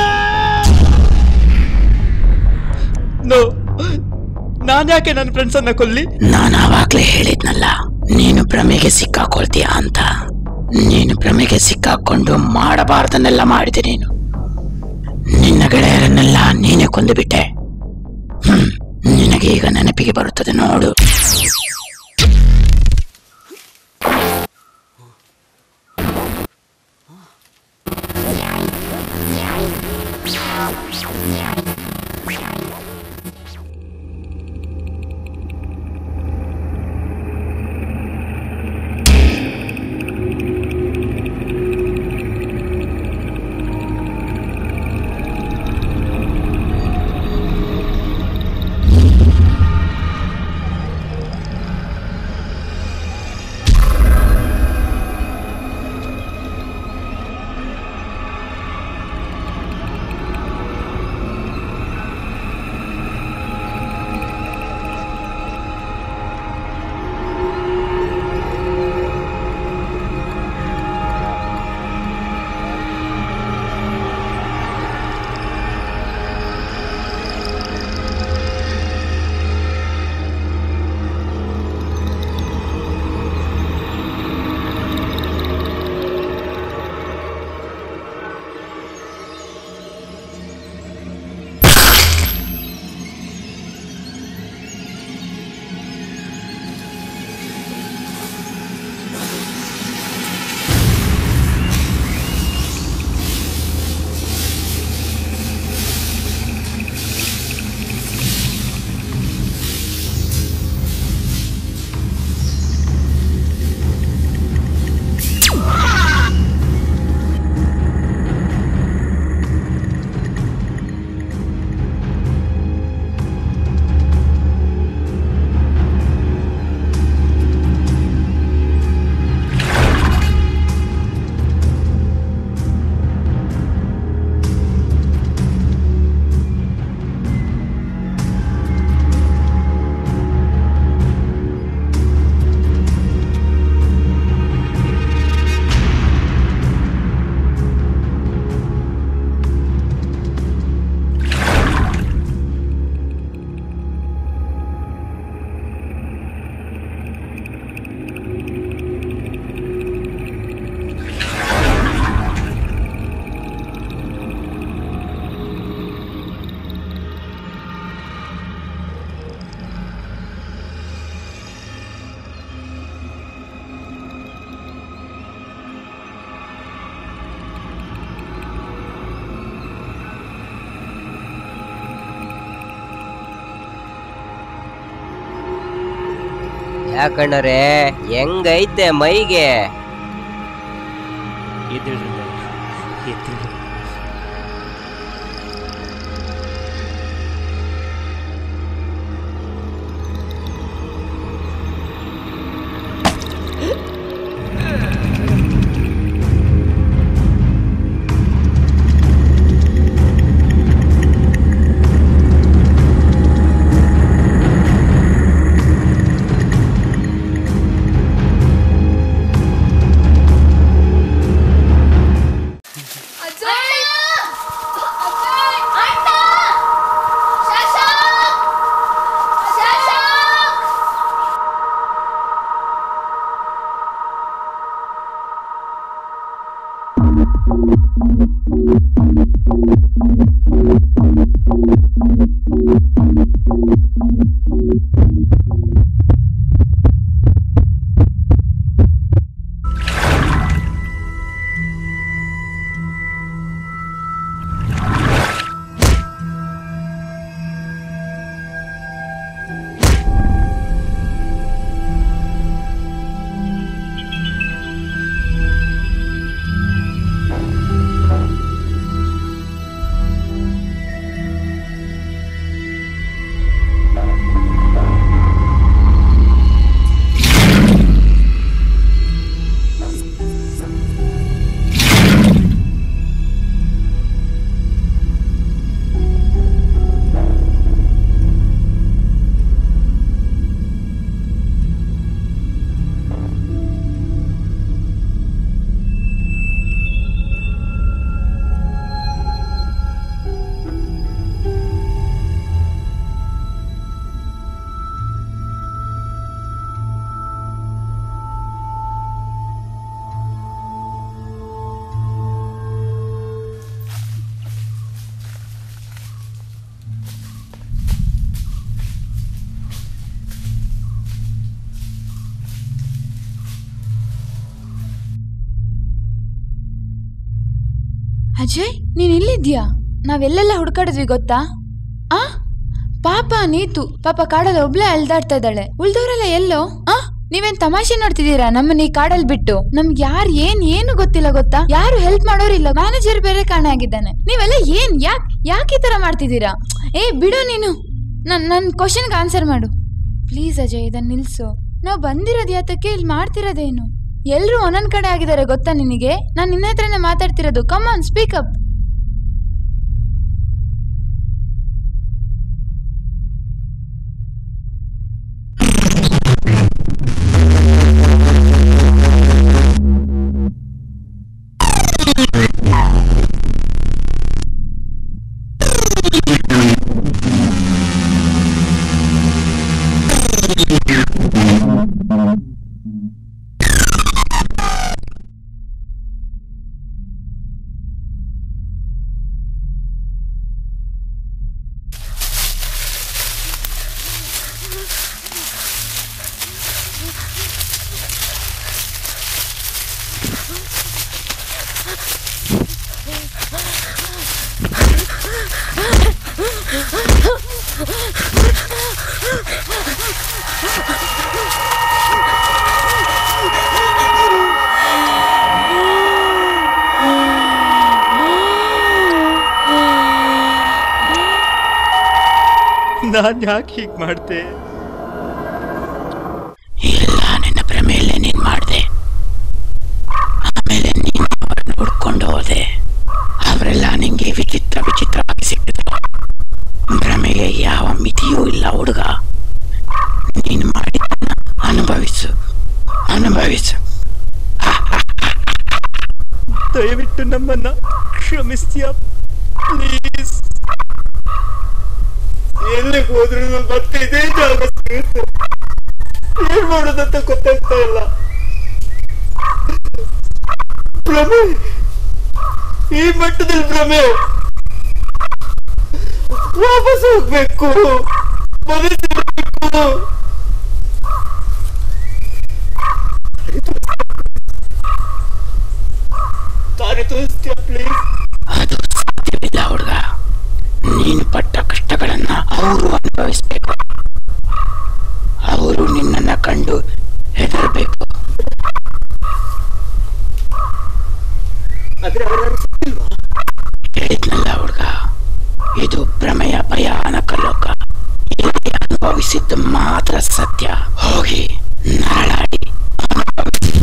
ನೋ ನಾನು ಯಾಕೆ ನನ್ನ ಫ್ರೆಂಡ್ಸ್ ಅನ್ನ ಕೊಲ್ಲಿ ನಾನು ಆವಾಗ್ಲೇ ಹೇಳಿದ್ನಲ್ಲ ನೀನು ಭ್ರಮೆಗೆ ಸಿಕ್ಕಾಕೊಳ್ತೀಯ ಅಂತ ನೀನು ಭ್ರಮೆಗೆ ಸಿಕ್ಕಾಕೊಂಡು ಮಾಡಬಾರ್ದನ್ನೆಲ್ಲ ಮಾಡಿದೆ ನೀನು ನಿನ್ನ ಗೆಳೆಯರನ್ನೆಲ್ಲ ನೀನೇ ಕೊಂದು ಬಿಟ್ಟೆ ಹ್ಮ್ ನಿನಗೆ ಈಗ ನೆನಪಿಗೆ ಬರುತ್ತದೆ ನೋಡು ಯಾಕಣ್ಣರೇ ಹೆಂಗೈತೆ ಮೈಗೆ ಅಜಯ್ ನೀನ್ ಇಲ್ಲಿದ್ಯಾ ನಾವೆಲ್ಲೆಲ್ಲ ಹುಡ್ಕಾಡಿದ್ವಿ ಗೊತ್ತಾ ಆ ಪಾಪ ನೀತು ಪಾಪ ಕಾಡಲ್ಲಿ ಒಬ್ಳೆ ಅಲ್ದಾಡ್ತಾ ಇದ್ದಾಳೆ ಉಳ್ದವ್ರೆಲ್ಲ ಎಲ್ಲೋ ಆ ನೀವೇನ್ ತಮಾಷೆ ನೋಡ್ತಿದ್ದೀರಾ ನಮ್ಮನ್ನ ಈ ಕಾಡಲ್ಲಿ ಬಿಟ್ಟು ನಮ್ಗೆ ಯಾರ್ ಏನ್ ಏನು ಗೊತ್ತಿಲ್ಲ ಗೊತ್ತಾ ಯಾರು ಹೆಲ್ಪ್ ಮಾಡೋರಿಲ್ಲ ಮ್ಯಾನೇಜರ್ ಬೇರೆ ಕಾಣೆ ಆಗಿದ್ದಾನೆ ನೀವೆಲ್ಲ ಏನ್ ಯಾಕ್ ಯಾಕೆ ಈ ತರ ಮಾಡ್ತಿದ್ದೀರಾ ಏ ಬಿಡು ನೀನು ನನ್ ನನ್ ಕ್ವಶನ್ಗೆ ಆನ್ಸರ್ ಮಾಡು ಪ್ಲೀಸ್ ಅಜಯ್ ಇದನ್ನ ನಿಲ್ಸು ನಾವು ಬಂದಿರೋದು ಯಾತಕ್ಕೆ ಇಲ್ಲಿ ಮಾಡ್ತಿರೋದೇನು ಎಲ್ರು ಒಂದೊಂದ್ ಕಡೆ ಆಗಿದ್ದಾರೆ ಗೊತ್ತಾ ನಿನಗೆ ನಾನ್ ನಿನ್ನ ಹತ್ರನೇ ಮಾತಾಡ್ತಿರೋದು ಕಮ್ ಆನ್ ಸ್ಪೀಕ್ ಅಪ್ ನಾನು ಯಾಕೆ ಹೀಗೆ ಮಾಡ್ದೆ ಎಲ್ಲ ನಿನ್ನ ಭ್ರಮೆಯಲ್ಲೇ ನೀನ್ ಮಾಡ್ದೆ ಆಮೇಲೆ ನೀನು ಅವ್ರನ್ನ ಹುಡ್ಕೊಂಡು ಹೋದೆ ಅವರೆಲ್ಲ ನಿಂಗೆ ವಿಚಿತ್ರ ವಿಚಿತ್ರವಾಗಿ ಸಿಕ್ಕಿದ್ರು ಭ್ರಮೆಗೆ ಯಾವ ಮಿತಿಯೂ ಇಲ್ಲ ಹುಡುಗ ನೀನು ಮಾಡಿದ್ದನ್ನ ಅನುಭವಿಸು ಅನುಭವಿಸು ದಯವಿಟ್ಟು ನಮ್ಮನ್ನ ಕ್ಷಮಿಸ್ತೀಯ ಪ್ಲೀಸ್ ಎಲ್ಲಿಗೆ ಹೋದ್ರು ಮತ್ತೆ ಇದೇ ಜಾಗ ಸಿಗುತ್ತೆ ಏನ್ ಮಾಡೋದಂತ ಗೊತ್ತಾಗ್ತಾ ಇಲ್ಲ ಭ್ರಮೆ ಈ ಮಟ್ಟದಲ್ಲಿ ಭ್ರಮೆ ವಾಪಸ್ ಹೋಗ್ಬೇಕು ಮನೆ ಸೇರ್ಬೇಕು ದಾರಿ ತೋರಿಸ್ತೀಯ ಪ್ಲೀಸ್ ಅದು ಸಾಧ್ಯವಿಲ್ಲ ಹುಡುಗ ನೀನು ಪಟ್ಟ ಕಷ್ಟಗಳನ್ನ ಅವರು ಅನುಭವಿಸ್ಬೇಕು ಅವರು ನಿನ್ನನ್ನ ಕಂಡು ಹೆದರಬೇಕು ಆದ್ರೆ ಅವರ ಹೇಳಿದ್ನಲ್ಲ ಹುಡುಗ ಇದು ಭ್ರಮೆಯ ಭಯಾನಕ ಲೋಕ ಇಲ್ಲಿ ಅನುಭವಿಸಿದ್ದು ಮಾತ್ರ ಸತ್ಯ ಹೋಗಿ ನರಳಾಡಿ ಅನುಭವಿಸಿ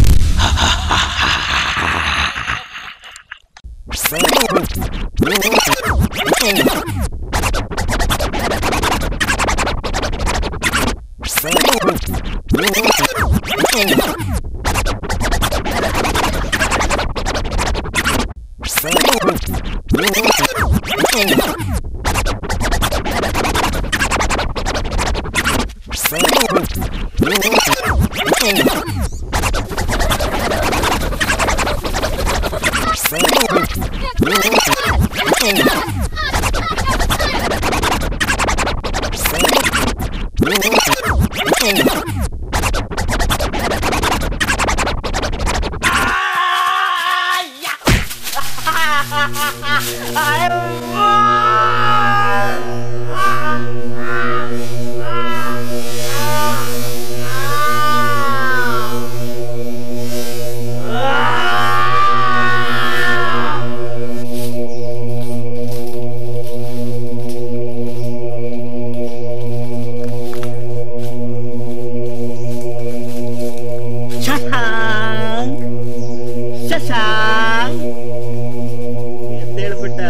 ಶಶಾಂಕ್ ಶಶಾಂಕ್ ಎದ್ದೇಳ್ಬಿಟ್ಟ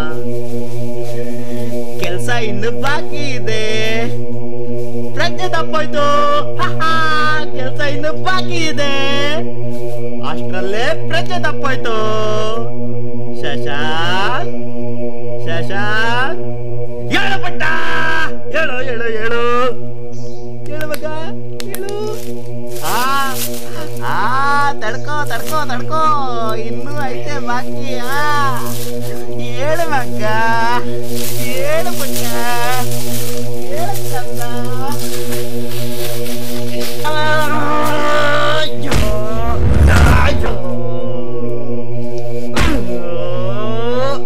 ಕೆಲಸ ಇನ್ನು ಬಾಕಿ ಇದೆ ಪ್ರಜ್ಞೆ ತಪ್ಪೋಯ್ತು ಕೆಲಸ ಇನ್ನು ಬಾಕಿ ಇದೆ ಅಷ್ಟರಲ್ಲೇ ಪ್ರಜ್ಞೆ ತಪ್ಪೋಯ್ತು ಶಶಾಂಕ್ ಶಶಾಂಕ್ ಹೇಳು ಪಟ್ಟ ಹೇಳು ಹೇಳು ಹೇಳು ಹೇಳು ಮಗ ಹೇಳು ಆ ಆ ತಡ್ಕೋ ತಡ್ಕೋ ತಡ್ಕೋ ಇನ್ನೂ ಐತೆ ಬಾಕಿ ಆ ಹೇಳು ಮಗ ಹೇಳು ಪುಟ್ಟ ಹೇಳು ಚಂದ ಅಯ್ಯೋ, ಅಯ್ಯೋ.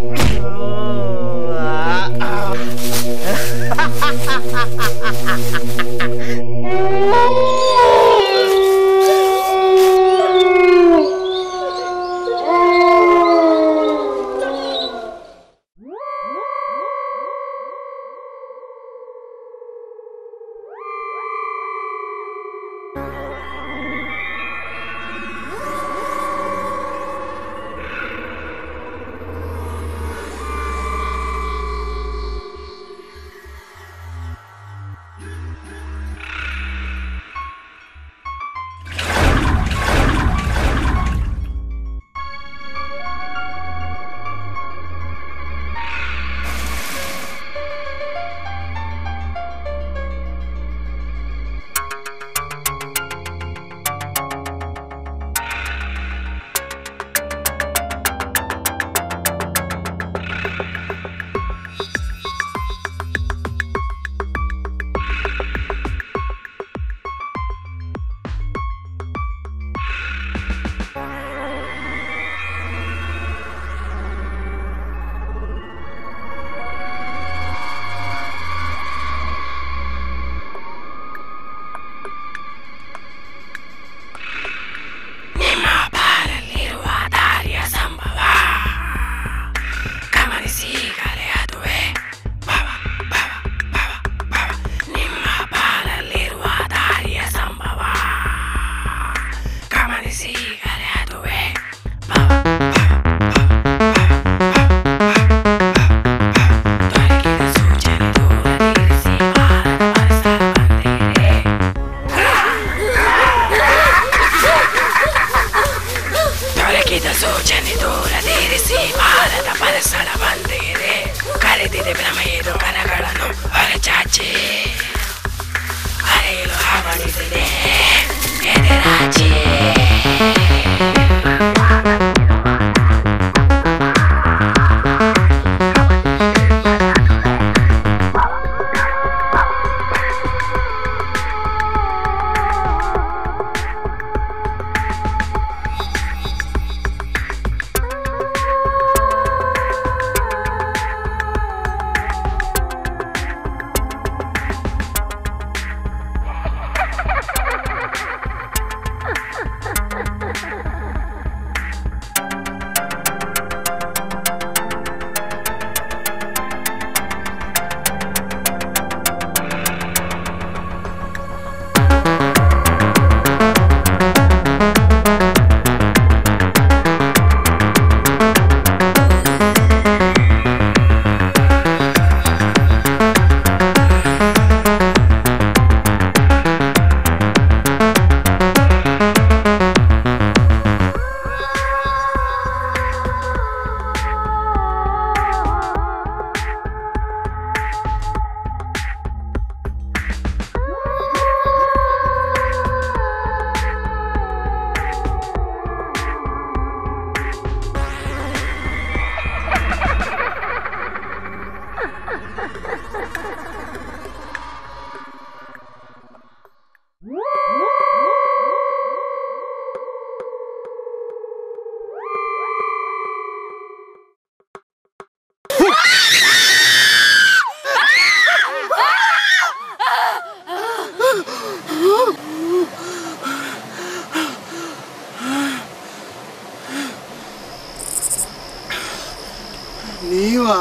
ನೀವಾ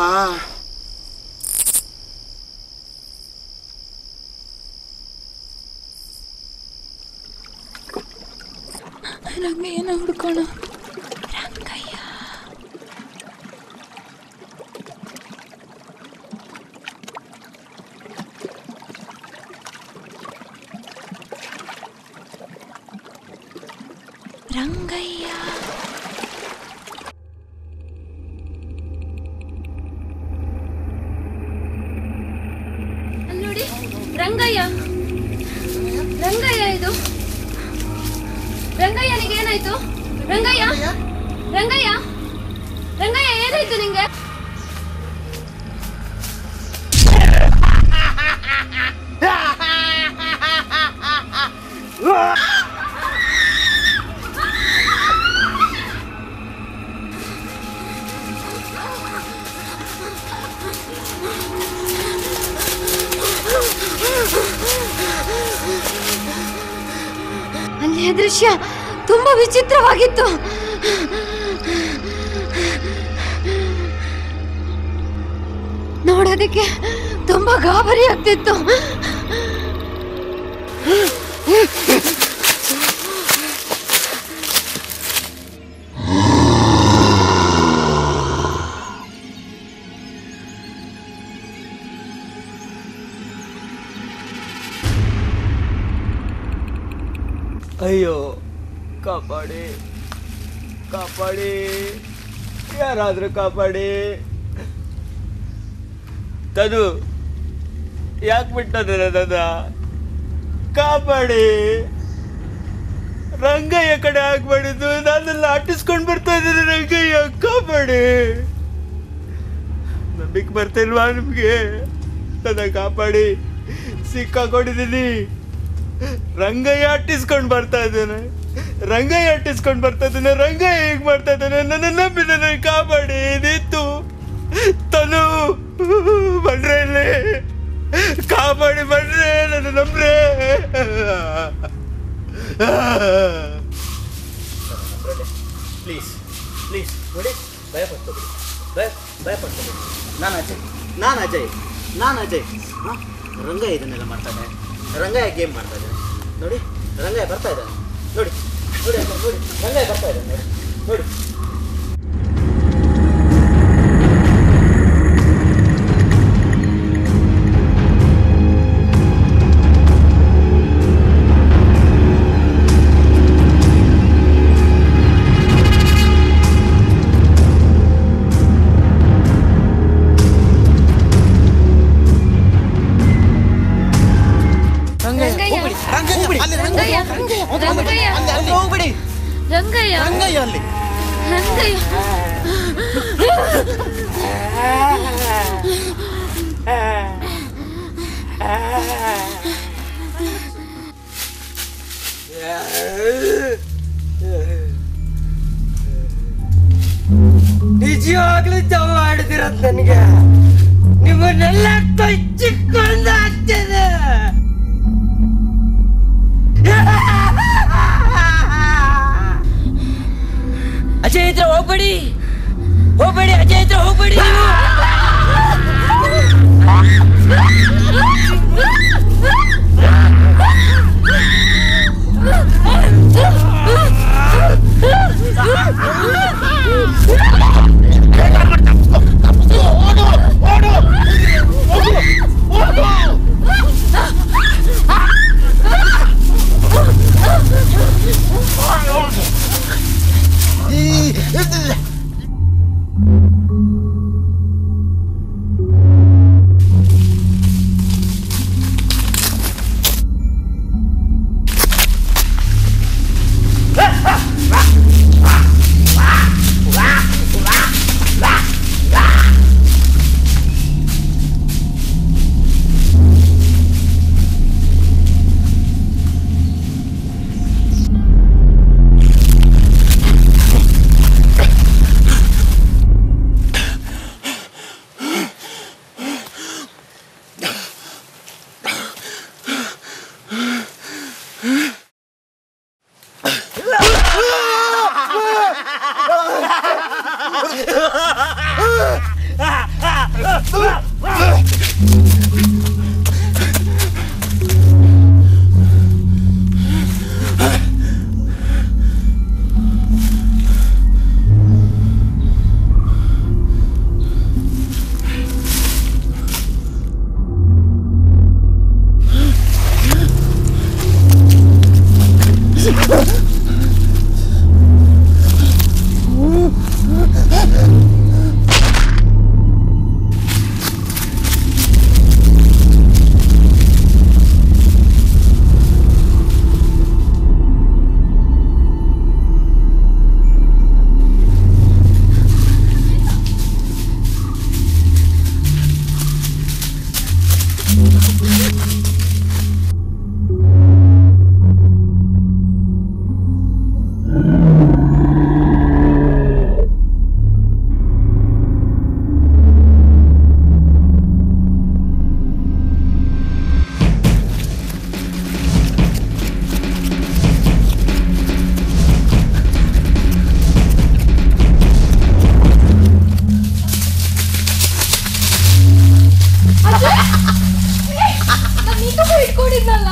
ರಂಗಯ್ಯನ ಹುಡ್ಕೋಣ ರಂಗಯ್ಯ ಅಲ್ಲಿ ನೋಡಿ ರಂಗಯ್ಯ ರಂಗಯ್ಯ ಇದು ರಂಗಯ್ಯನಿಗೆ ಏನಾಯ್ತು ರಂಗಯ್ಯ ರಂಗಯ್ಯ ರಂಗಯ್ಯ ಏನಾಯ್ತು ನಿಂಗೆ ಅಲ್ಲಿಯ ದೃಶ್ಯ ತುಂಬಾ ವಿಚಿತ್ರವಾಗಿತ್ತು ನೋಡೋದಕ್ಕೆ ತುಂಬಾ ಗಾಬರಿ ಆಗ್ತಿತ್ತು ಅಯ್ಯೋ ಕಾಪಾಡಿ ಕಾಪಾಡಿ ಯಾರಾದ್ರೂ ಕಾಪಾಡಿ ತದು ಯಾಕೆ ಬಿಟ್ಟದ ನನ್ನ ಕಾಪಾಡಿ ರಂಗಯ್ಯ ಕಡೆ ಆಗ್ಬಾಡಿದ್ದು ನಾನೆಲ್ಲ ಅಟ್ಟಿಸ್ಕೊಂಡು ಬರ್ತಾ ಇದ್ದೀನಿ ರಂಗಯ್ಯ ಕಾಪಾಡಿ ನಂಬಿಕೆ ಬರ್ತಿಲ್ವಾ ನಿಮಗೆ ನನ್ನ ಕಾಪಾಡಿ ಸಿಕ್ಕಾಕೊಂಡಿದ್ದೀನಿ ರಂಗಯ್ಯ ಅಟ್ಟಿಸ್ಕೊಂಡು ಬರ್ತಾ ಇದ್ದಾನೆ ರಂಗಯ್ಯ ಅಟ್ಟಿಸ್ಕೊಂಡು ಬರ್ತಾ ಇದ್ದಾನೆ ರಂಗಯ್ಯ ಹೇಗ್ ಮಾಡ್ತಾ ಇದ್ದಾನೆ ನನ್ನ ನಂಬಿ ನನ್ನ ಕಾಪಾಡಿ ನಿಂತು ತನು ಬನ್ರೆ ಇಲ್ಲಿ ಕಾಪಾಡಿ ಬನ್ರೆ ನನ್ನ ನಂಬ್ರೆ ಪ್ಲೀಸ್ ಪ್ಲೀಸ್ ನೋಡಿ ಭಯ ಪಡ್ಕೋಬೇಡಿ ಭಯ ಭಯ ಪಡ್ಕೋಬೇಡಿ ನಾನು ಅಜಯ್ ನಾನು ಅಜಯ್ ನಾನು ಅಜಯ್ ಹಾಂ ರಂಗಯ್ಯ ಇದನ್ನೆಲ್ಲ ಮಾಡ್ತಾ ಇದ್ದಾನೆ ರಂಗಯ್ಯ ಗೇಮ್ ಮಾಡ್ತಾ ಇದ್ದಾನೆ ನೋಡಿ ರಂಗಯ್ಯ ಬರ್ತಾ ಇದ್ದಾನೆ ನೋಡಿ ನೋಡಿ ಅಕ್ಕ, ನೋಡಿ ರಂಗಯ್ಯ ಬರ್ತಾ ಇದ್ದಾನೆ ನೋಡಿ ನೋಡಿ ರಂಗಯ್ಯ ರಂಗಯ್ಯ ರಂಗಯ್ಯ ಹೋಗ್ಬಿಡಿ ರಂಗಯ್ಯ ರಂಗಯ್ಯ ಅಲ್ಲಿ ರಂಗಯ್ಯ ನಿಜವಾಗ್ಲೂ ಜವ ಮಾಡಿದಿರತ್ ನನಗೆ ನಿಮ್ಮನ್ನೆಲ್ಲ ಕೊಚ್ಚಿಕೊಂಡು ಆಗ್ತದೆ ಅಜಯ್ ಹತ್ರ ಹೋಗ್ಬೇಡಿ ಹೋಗ್ಬೇಡಿ ಅಜಯ್ ಹತ್ರ ಹೋಗ್ಬೇಡಿ ನೀವು ಓಡು ಓಡು ಇಟ್ಕೊಂಡಿದ್ನಲ್ಲ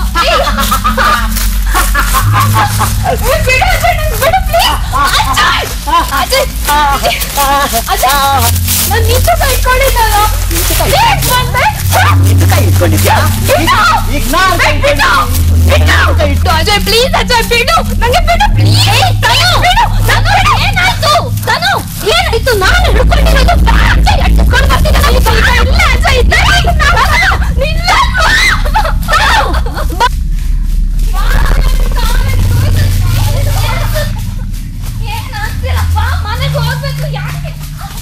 ನಾನು ನಿಂತು ಇಟ್ಕೊಂಡಿದ್ನಲ್ಲ ಅಜಯ್ ಪ್ಲೀಸ್ ಅಜಯ್ ಬಿಡು ನಂಗೆ ಬಿಡು ಪ್ಲೀಸ್ ಬಿಡು ನಾನು ಏನಾಯ್ತು ತನು ಏನಾಯ್ತು ನಾನು ಹಿಡ್ಕೊಂಡಿರೋದು ಅಜಯ್ ಅಟ್ಕೊಂಡು ಬರ್ತಿದ್ದೆ ಇಲ್ಲ ಅಜಯ್ ನಿಲ್ಲ ಏನಾಗ್ತಿಲ್ಲಪ್ಪ ಮನೆಗೆ ಹೋಗ್ಬೇಕು ಯಾಕೆ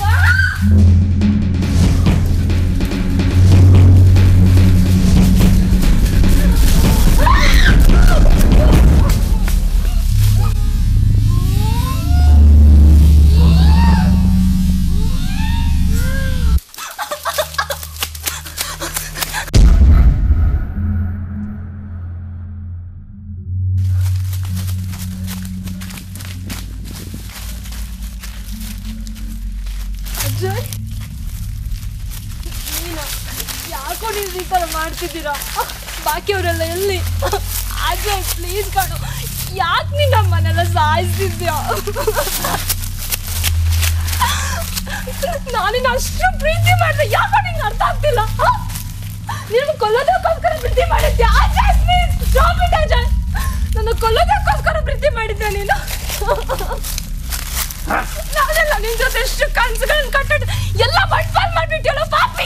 ಅಜಯ್ ನೀನು ಯಾಕೋ ನೀವು ಈ ಥರ ಮಾಡ್ತಿದ್ದೀರಾ ಬಾಕಿಯವರೆಲ್ಲ ಎಲ್ಲಿ ಅಜಯ್ ಪ್ಲೀಸ್ ಕಣು ಯಾಕೆ ನೀನು ನಮ್ಮನ್ನೆಲ್ಲ ಸಾಯಿಸ್ತಿದ್ಯಾ ನಾನಿನ್ನ ಅಷ್ಟು ಪ್ರೀತಿ ಮಾಡಿದೆ ಯಾಕೋ ನಿಂಗೆ ಅರ್ಥ ಆಗ್ತಿಲ್ಲ ನೀನು ಕೊಲ್ಲೋದಕ್ಕೋಸ್ಕರ ಪ್ರೀತಿ ಮಾಡಿದ್ಯಾ Ajay please stop it Ajay ನನ್ನ ಕೊಲ್ಲೋದಕ್ಕೋಸ್ಕರ ಪ್ರೀತಿ ಮಾಡಿದ್ದೆ ನೀನು ನಾನೆಲ್ಲ ನಿನ್ ಜೊತೆ ಎಷ್ಟು ಕನ್ಸುಗಳನ್ನ ಕಟ್ಟಿಟ್ಟು ಎಲ್ಲ ಬಂಡ್ಪಾಲ್ ಮಾಡ್ಬಿಟ್ಟಿಯಲ್ಲ ಪಾಪಿ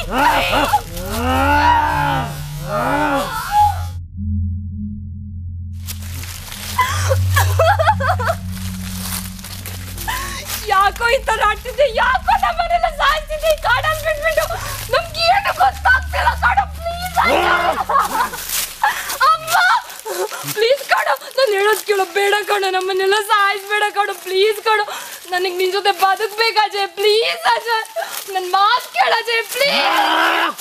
ಯಾಕೋ ಈ ತರ ಆಡ್ತಿದ್ದೆ ಯಾಕೋ ನಮ್ಮನೆಲ್ಲ ಸಾಯ್ತಿದ್ದೆ ಈ ಕಾಡಲ್ಲಿ ಬಿಟ್ಬಿಟ್ಟು ನಮ್ಗೆ ಏನು ಗೊತ್ತಾಗ್ತಿಲ್ಲ ಕಾಡ ಪ್ಲೀಸ್ ಅಮ್ಮ ಪ್ಲೀಸ್ ಕಾಡು ನಾನು ಹೇಳೋದು ಕೇಳೋ ಬೇಡ ಕಣೋ ನಮ್ಮನ್ನೆಲ್ಲ ಸಾಯಿಸ್ಬೇಡ ಕಣೋ ಪ್ಲೀಸ್ ಕಣೋ ನನಗೆ ನಿನ್ ಜೊತೆ ಬದುಕ್ಬೇಕು ಅಜಯ್ ಪ್ಲೀಸ್ ಅಜಯ್ ನನ್ನ ಮಾತು ಕೇಳ ಅಜಯ್ ಪ್ಲೀಸ್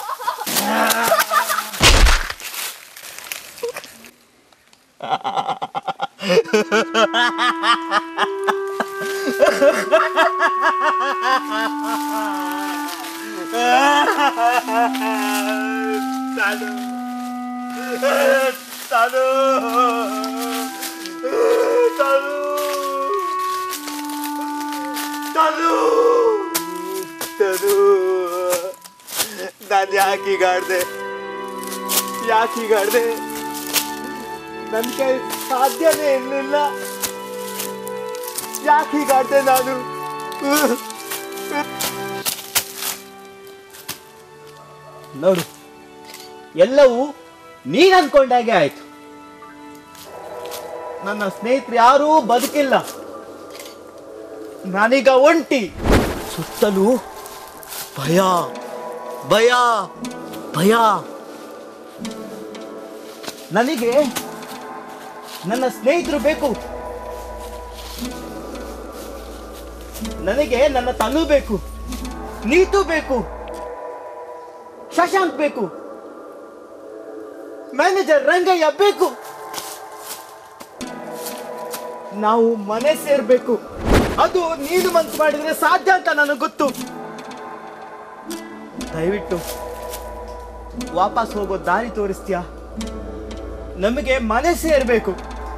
ತಾನು ತಾನು ತಾನು ತಾನು ತಾನು ನಾನು ಯಾಕೆ ಹೀಗಾಡ್ದೆ ಯಾಕೆ ಹೀಗಾಡ್ದೆ ನನ್ನ ಕೈ ಸಾಧ್ಯನೇ ಇರಲಿಲ್ಲ ಯಾಕೆ ಹೀಗಾಡ್ದೆ ನಾನು ನೋಡು ಎಲ್ಲವೂ ನೀನ್ ಅನ್ಕೊಂಡಾಗೆ ಆಯ್ತು ನನ್ನ ಸ್ನೇಹಿತರು ಯಾರೂ ಬದುಕಿಲ್ಲ ನಾನೀಗ ಒಂಟಿ ಸುತ್ತಲೂ ಭಯ ಭಯ ಭಯ ನನಗೆ ನನ್ನ ಸ್ನೇಹಿತರು ಬೇಕು ನನಗೆ ನನ್ನ ತನು ಬೇಕು ನೀತು ಬೇಕು ಶಶಾಂಕ್ ಬೇಕು ಮ್ಯಾನೇಜರ್ ರಂಗಯ್ಯ ಬೇಕು ನಾವು ಮನೆ ಸೇರ್ಬೇಕು ಅದು ನೀನು ಮನ್ಸು ಮಾಡಿದ್ರೆ ಸಾಧ್ಯ ಅಂತ ನನಗೆ ಗೊತ್ತು ದಯವಿಟ್ಟು ವಾಪಸ್ ಹೋಗೋ ದಾರಿ ತೋರಿಸ್ತೀಯಾ ನಮಗೆ ಮನೆ ಸೇರ್ಬೇಕು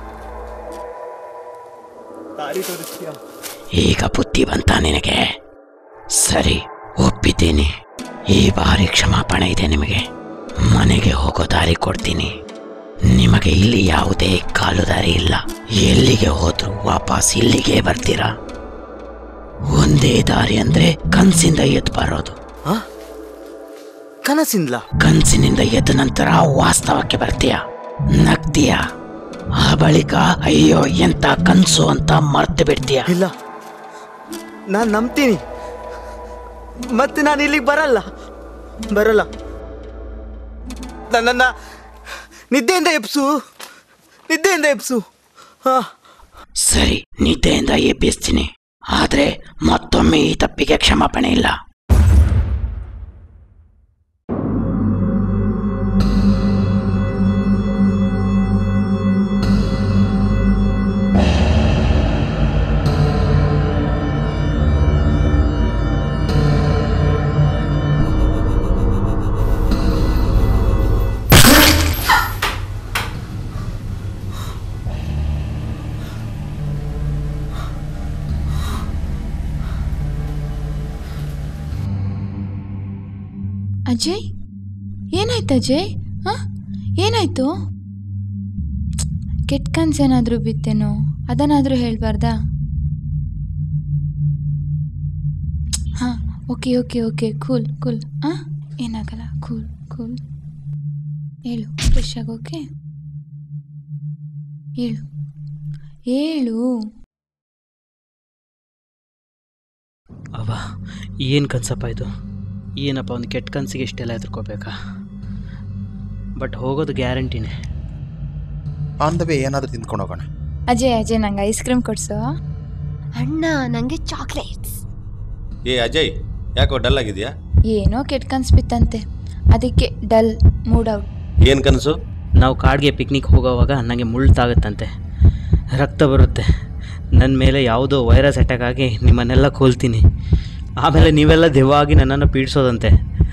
ದಾರಿ ತೋರಿಸ್ತೀಯಾ ಈಗ ಬುದ್ಧಿ ಬಂತ ನಿನಗೆ ಸರಿ ಒಪ್ಪಿದ್ದೀನಿ ಈ ಬಾರಿ ಕ್ಷಮಾಪಣೆ ಇದೆ ನಿಮಗೆ ಮನೆಗೆ ಹೋಗೋ ದಾರಿ ಕೊಡ್ತೀನಿ ನಿಮಗೆ ಇಲ್ಲಿ ಯಾವುದೇ ಕಾಲುದಾರಿ ಇಲ್ಲ ಎಲ್ಲಿಗೆ ಹೋದ್ರು ವಾಪಸ್ ಇಲ್ಲಿಗೆ ಬರ್ತೀರಾ ಒಂದೇ ದಾರಿ ಅಂದ್ರೆ ಕನ್ಸಿಂದ ಎದ್ದು ಬರೋದು ಕನಸಿಂದ್ಲ ಕನ್ಸಿನಿಂದ ಎದ್ದ ನಂತರ ವಾಸ್ತವಕ್ಕೆ ಬರ್ತೀಯ ನಗ್ತೀಯ ಆ ಬಳಿಕ ಅಯ್ಯೋ ಎಂತ ಕನ್ಸು ಅಂತ ಮರ್ತು ಬಿಡ್ತೀಯ ಇಲ್ಲ ನಾನು ನಂಬ್ತೀನಿ ಮತ್ತೆ ನಾನು ಇಲ್ಲಿಗೆ ಬರಲ್ಲ ಬರಲ್ಲ ನನ್ನನ್ನ ನಿದ್ದೆಯಿಂದ ಎಬ್ಸು ನಿದ್ದೆಯಿಂದ ಎಬ್ಸು ಹಾ ಸರಿ ನಿದ್ದೆಯಿಂದ ಎಬ್ಬಿಸ್ತೀನಿ ಆದ್ರೆ ಮತ್ತೊಮ್ಮೆ ಈ ತಪ್ಪಿಗೆ ಕ್ಷಮಾಪಣೆ ಇಲ್ಲ ಅಜಯ್ ಏನಾಯ್ತು ಅಜಯ್ ಹಾ ಏನಾಯ್ತು ಕೆಟ್ಟ ಕನ್ಸೇನಾದ್ರೂ ಬಿತ್ತೇನೋ ಅದನ್ನಾದ್ರೂ ಹೇಳ್ಬಾರ್ದಾ ಹಾ okay okay okay cool cool ಆ ಏನಾಗಲ್ಲ ಕೂಲ್ ಕೂಲ್ ಹೇಳು ಫ್ರೆಶ್ ಆಗೋಕೆ ಹೇಳು ಹೇಳು ಅವ ಏನು ಕನ್ಸಪ್ಪ ಇದು ಏನಪ್ಪ ಒಂದು ಕೆಟ್ಟ ಕನಸಿಗೆ ಇಷ್ಟೆಲ್ಲ ಹೆದರ್ಕೋಬೇಕಾ ಬಟ್ ಹೋಗೋದು ಗ್ಯಾರಂಟಿನೇ ಆನ್ ದ ವೇ ಏನಾದರೂ ತಿಂದ್ಕೊಂಡು ಹೋಗೋಣ ಅಜಯ್ ಅಜಯ್ ನಂಗೆ ಐಸ್ ಕ್ರೀಮ್ ಕೊಡ್ಸೋ ಅಣ್ಣ ನಂಗೆ ಚಾಕ್ಲೇಟ್ಸ್ ಏ ಅಜಯ್ ಯಾಕೋ ಡಲ್ ಆಗಿದ್ಯಾ ಏನೋ ಕೆಟ್ಟ ಕನ್ಸ್ ಬಿತ್ತಂತೆ ಅದಕ್ಕೆ ಡಲ್ ಮೂಡ್ ಔಟ್ ಏನ್ ಕನಸು ನಾವು ಕಾಡಿಗೆ ಪಿಕ್ನಿಕ್ ಹೋಗೋವಾಗ ನನಗೆ ಮುಳ್ಳು ತಾಗುತ್ತಂತೆ ರಕ್ತ ಬರುತ್ತೆ ನನ್ನ ಮೇಲೆ ಯಾವುದೋ ವೈರಸ್ ಅಟ್ಯಾಕ್ ಆಗಿ ನಿಮ್ಮನ್ನೆಲ್ಲ ಕೊಲ್ತೀನಿ ಆಮೇಲೆ ನೀವೆಲ್ಲ ದೆವ್ವ ಆಗಿ ನನ್ನನ್ನು ಪೀಡಿಸೋದಂತೆ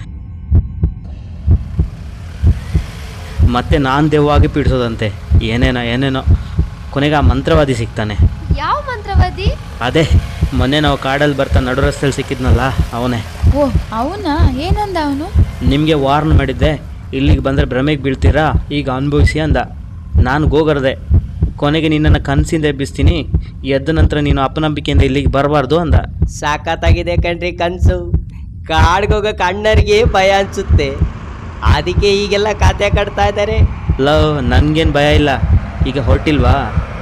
ಮತ್ತೆ ನಾನು ದೆವ್ವ ಆಗಿ ಪೀಡಿಸೋದಂತೆ ಏನೇನೋ ಏನೇನೋ ಕೊನೆಗೆ ಆ ಮಂತ್ರವಾದಿ ಸಿಗ್ತಾನೆ ಯಾವ ಮಂತ್ರವಾದಿ ಅದೇ ಮೊನ್ನೆ ನಾವು ಕಾಡಲ್ಲಿ ಬರ್ತಾ ನಡು ರಸ್ತೆಯಲ್ಲಿ ಸಿಕ್ಕಿದ್ನಲ್ಲ ಅವನೇ ಓ ಅವನಾ ಏನಂದ ಅವನು ನಿಮಗೆ ವಾರ್ನ್ ಮಾಡಿದ್ದೆ ಇಲ್ಲಿಗೆ ಬಂದರೆ ಭ್ರಮೆಗೆ ಬೀಳ್ತೀರಾ ಈಗ ಅನುಭವಿಸಿ ಅಂದ ನಾನು ಗೋಗರ್ದೆ ಕೊನೆಗೆ ನಿನ್ನನ್ನು ಕನಸಿಂದ ಎಬ್ಬಿಸ್ತೀನಿ ಎದ್ದ ನಂತರ ನೀನು ಅಪನಂಬಿಕೆಯಿಂದ ಇಲ್ಲಿಗೆ ಬರಬಾರ್ದು ಅಂದ ಸಾಕತ್ತಾಗಿದೆ ಕಣ್ರಿ ಕನ್ಸು ಕಾಡ್ಗೋಗ ಕಣ್ಣರಿಗೆ ಭಯ ಅನ್ಸುತ್ತೆ ಅದಕ್ಕೆ ಈಗೆಲ್ಲ ಖಾತೆ ಕಟ್ತಾ ಇದ್ದಾರೆ ಲವ್ ನನಗೇನು ಭಯ ಇಲ್ಲ ಈಗ ಹೊರಟಿಲ್ವಾ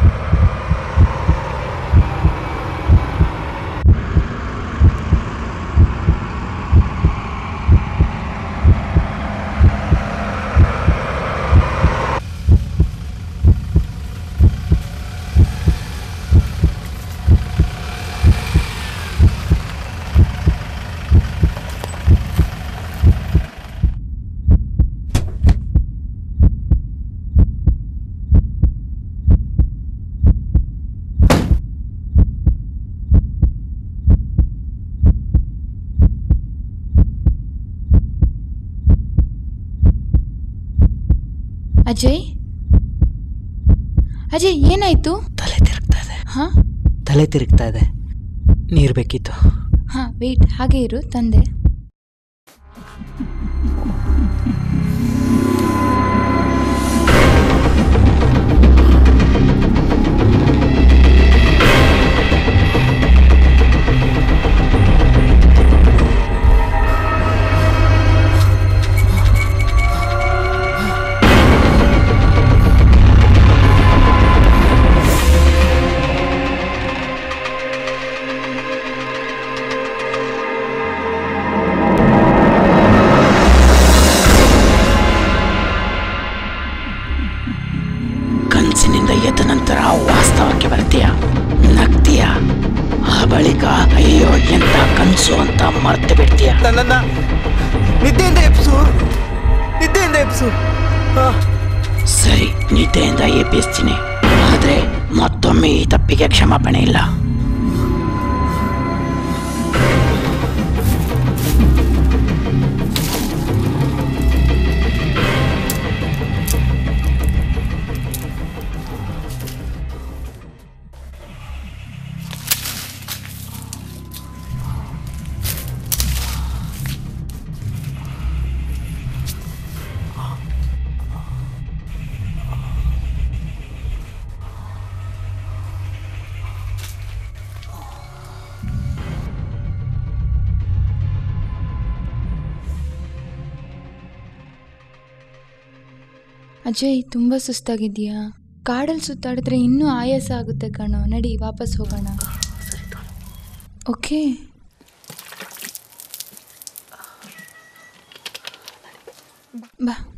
ಅಜಯ್ ಅಜಯ್ ಏನಾಯ್ತು ತಲೆ ತಿರುಗ್ತಾ ಇದೆ ಹಾ ತಲೆ ತಿರುಗ್ತಾ ಇದೆ ನೀರು ಬೇಕಿತ್ತು ಹಾ ವೆಯ್ಟ್ ಹಾಗೆ ಇರು ತಂದೆ ಕನಸಿನಿಂದ ಎದ್ದ ನಂತರ ವಾಸ್ತವಕ್ಕೆ ಬರ್ತೀಯ ನಗ್ತೀಯ ಆ ಬಳಿಕ ಅಯ್ಯೋ ಎಂತ ಕನ್ಸು ಅಂತ ಮರ್ತು ಬಿಡ್ತೀಯ ನನ್ನನ್ನ ನಿದ್ದೆಯಿಂದ ಎಬ್ಸು ನಿದ್ದೆಯಿಂದ ಎಬ್ಸು ಹಾ ಸರಿ ನಿದ್ದೆಯಿಂದ ಎಬ್ಬಿಸ್ತೀನಿ ಆದ್ರೆ ಮತ್ತೊಮ್ಮೆ ಈ ತಪ್ಪಿಗೆ ಕ್ಷಮಾಪಣೆ ಇಲ್ಲ ಅಜಯ್ ತುಂಬ ಸುಸ್ತಾಗಿದ್ಯಾ ಕಾಡಲ್ಲಿ ಸುತ್ತಾಡಿದ್ರೆ ಇನ್ನೂ ಆಯಾಸ ಆಗುತ್ತೆ ಕಣೋ ನಡಿ ವಾಪಸ್ ಹೋಗೋಣ ಓಕೆ ಬಾ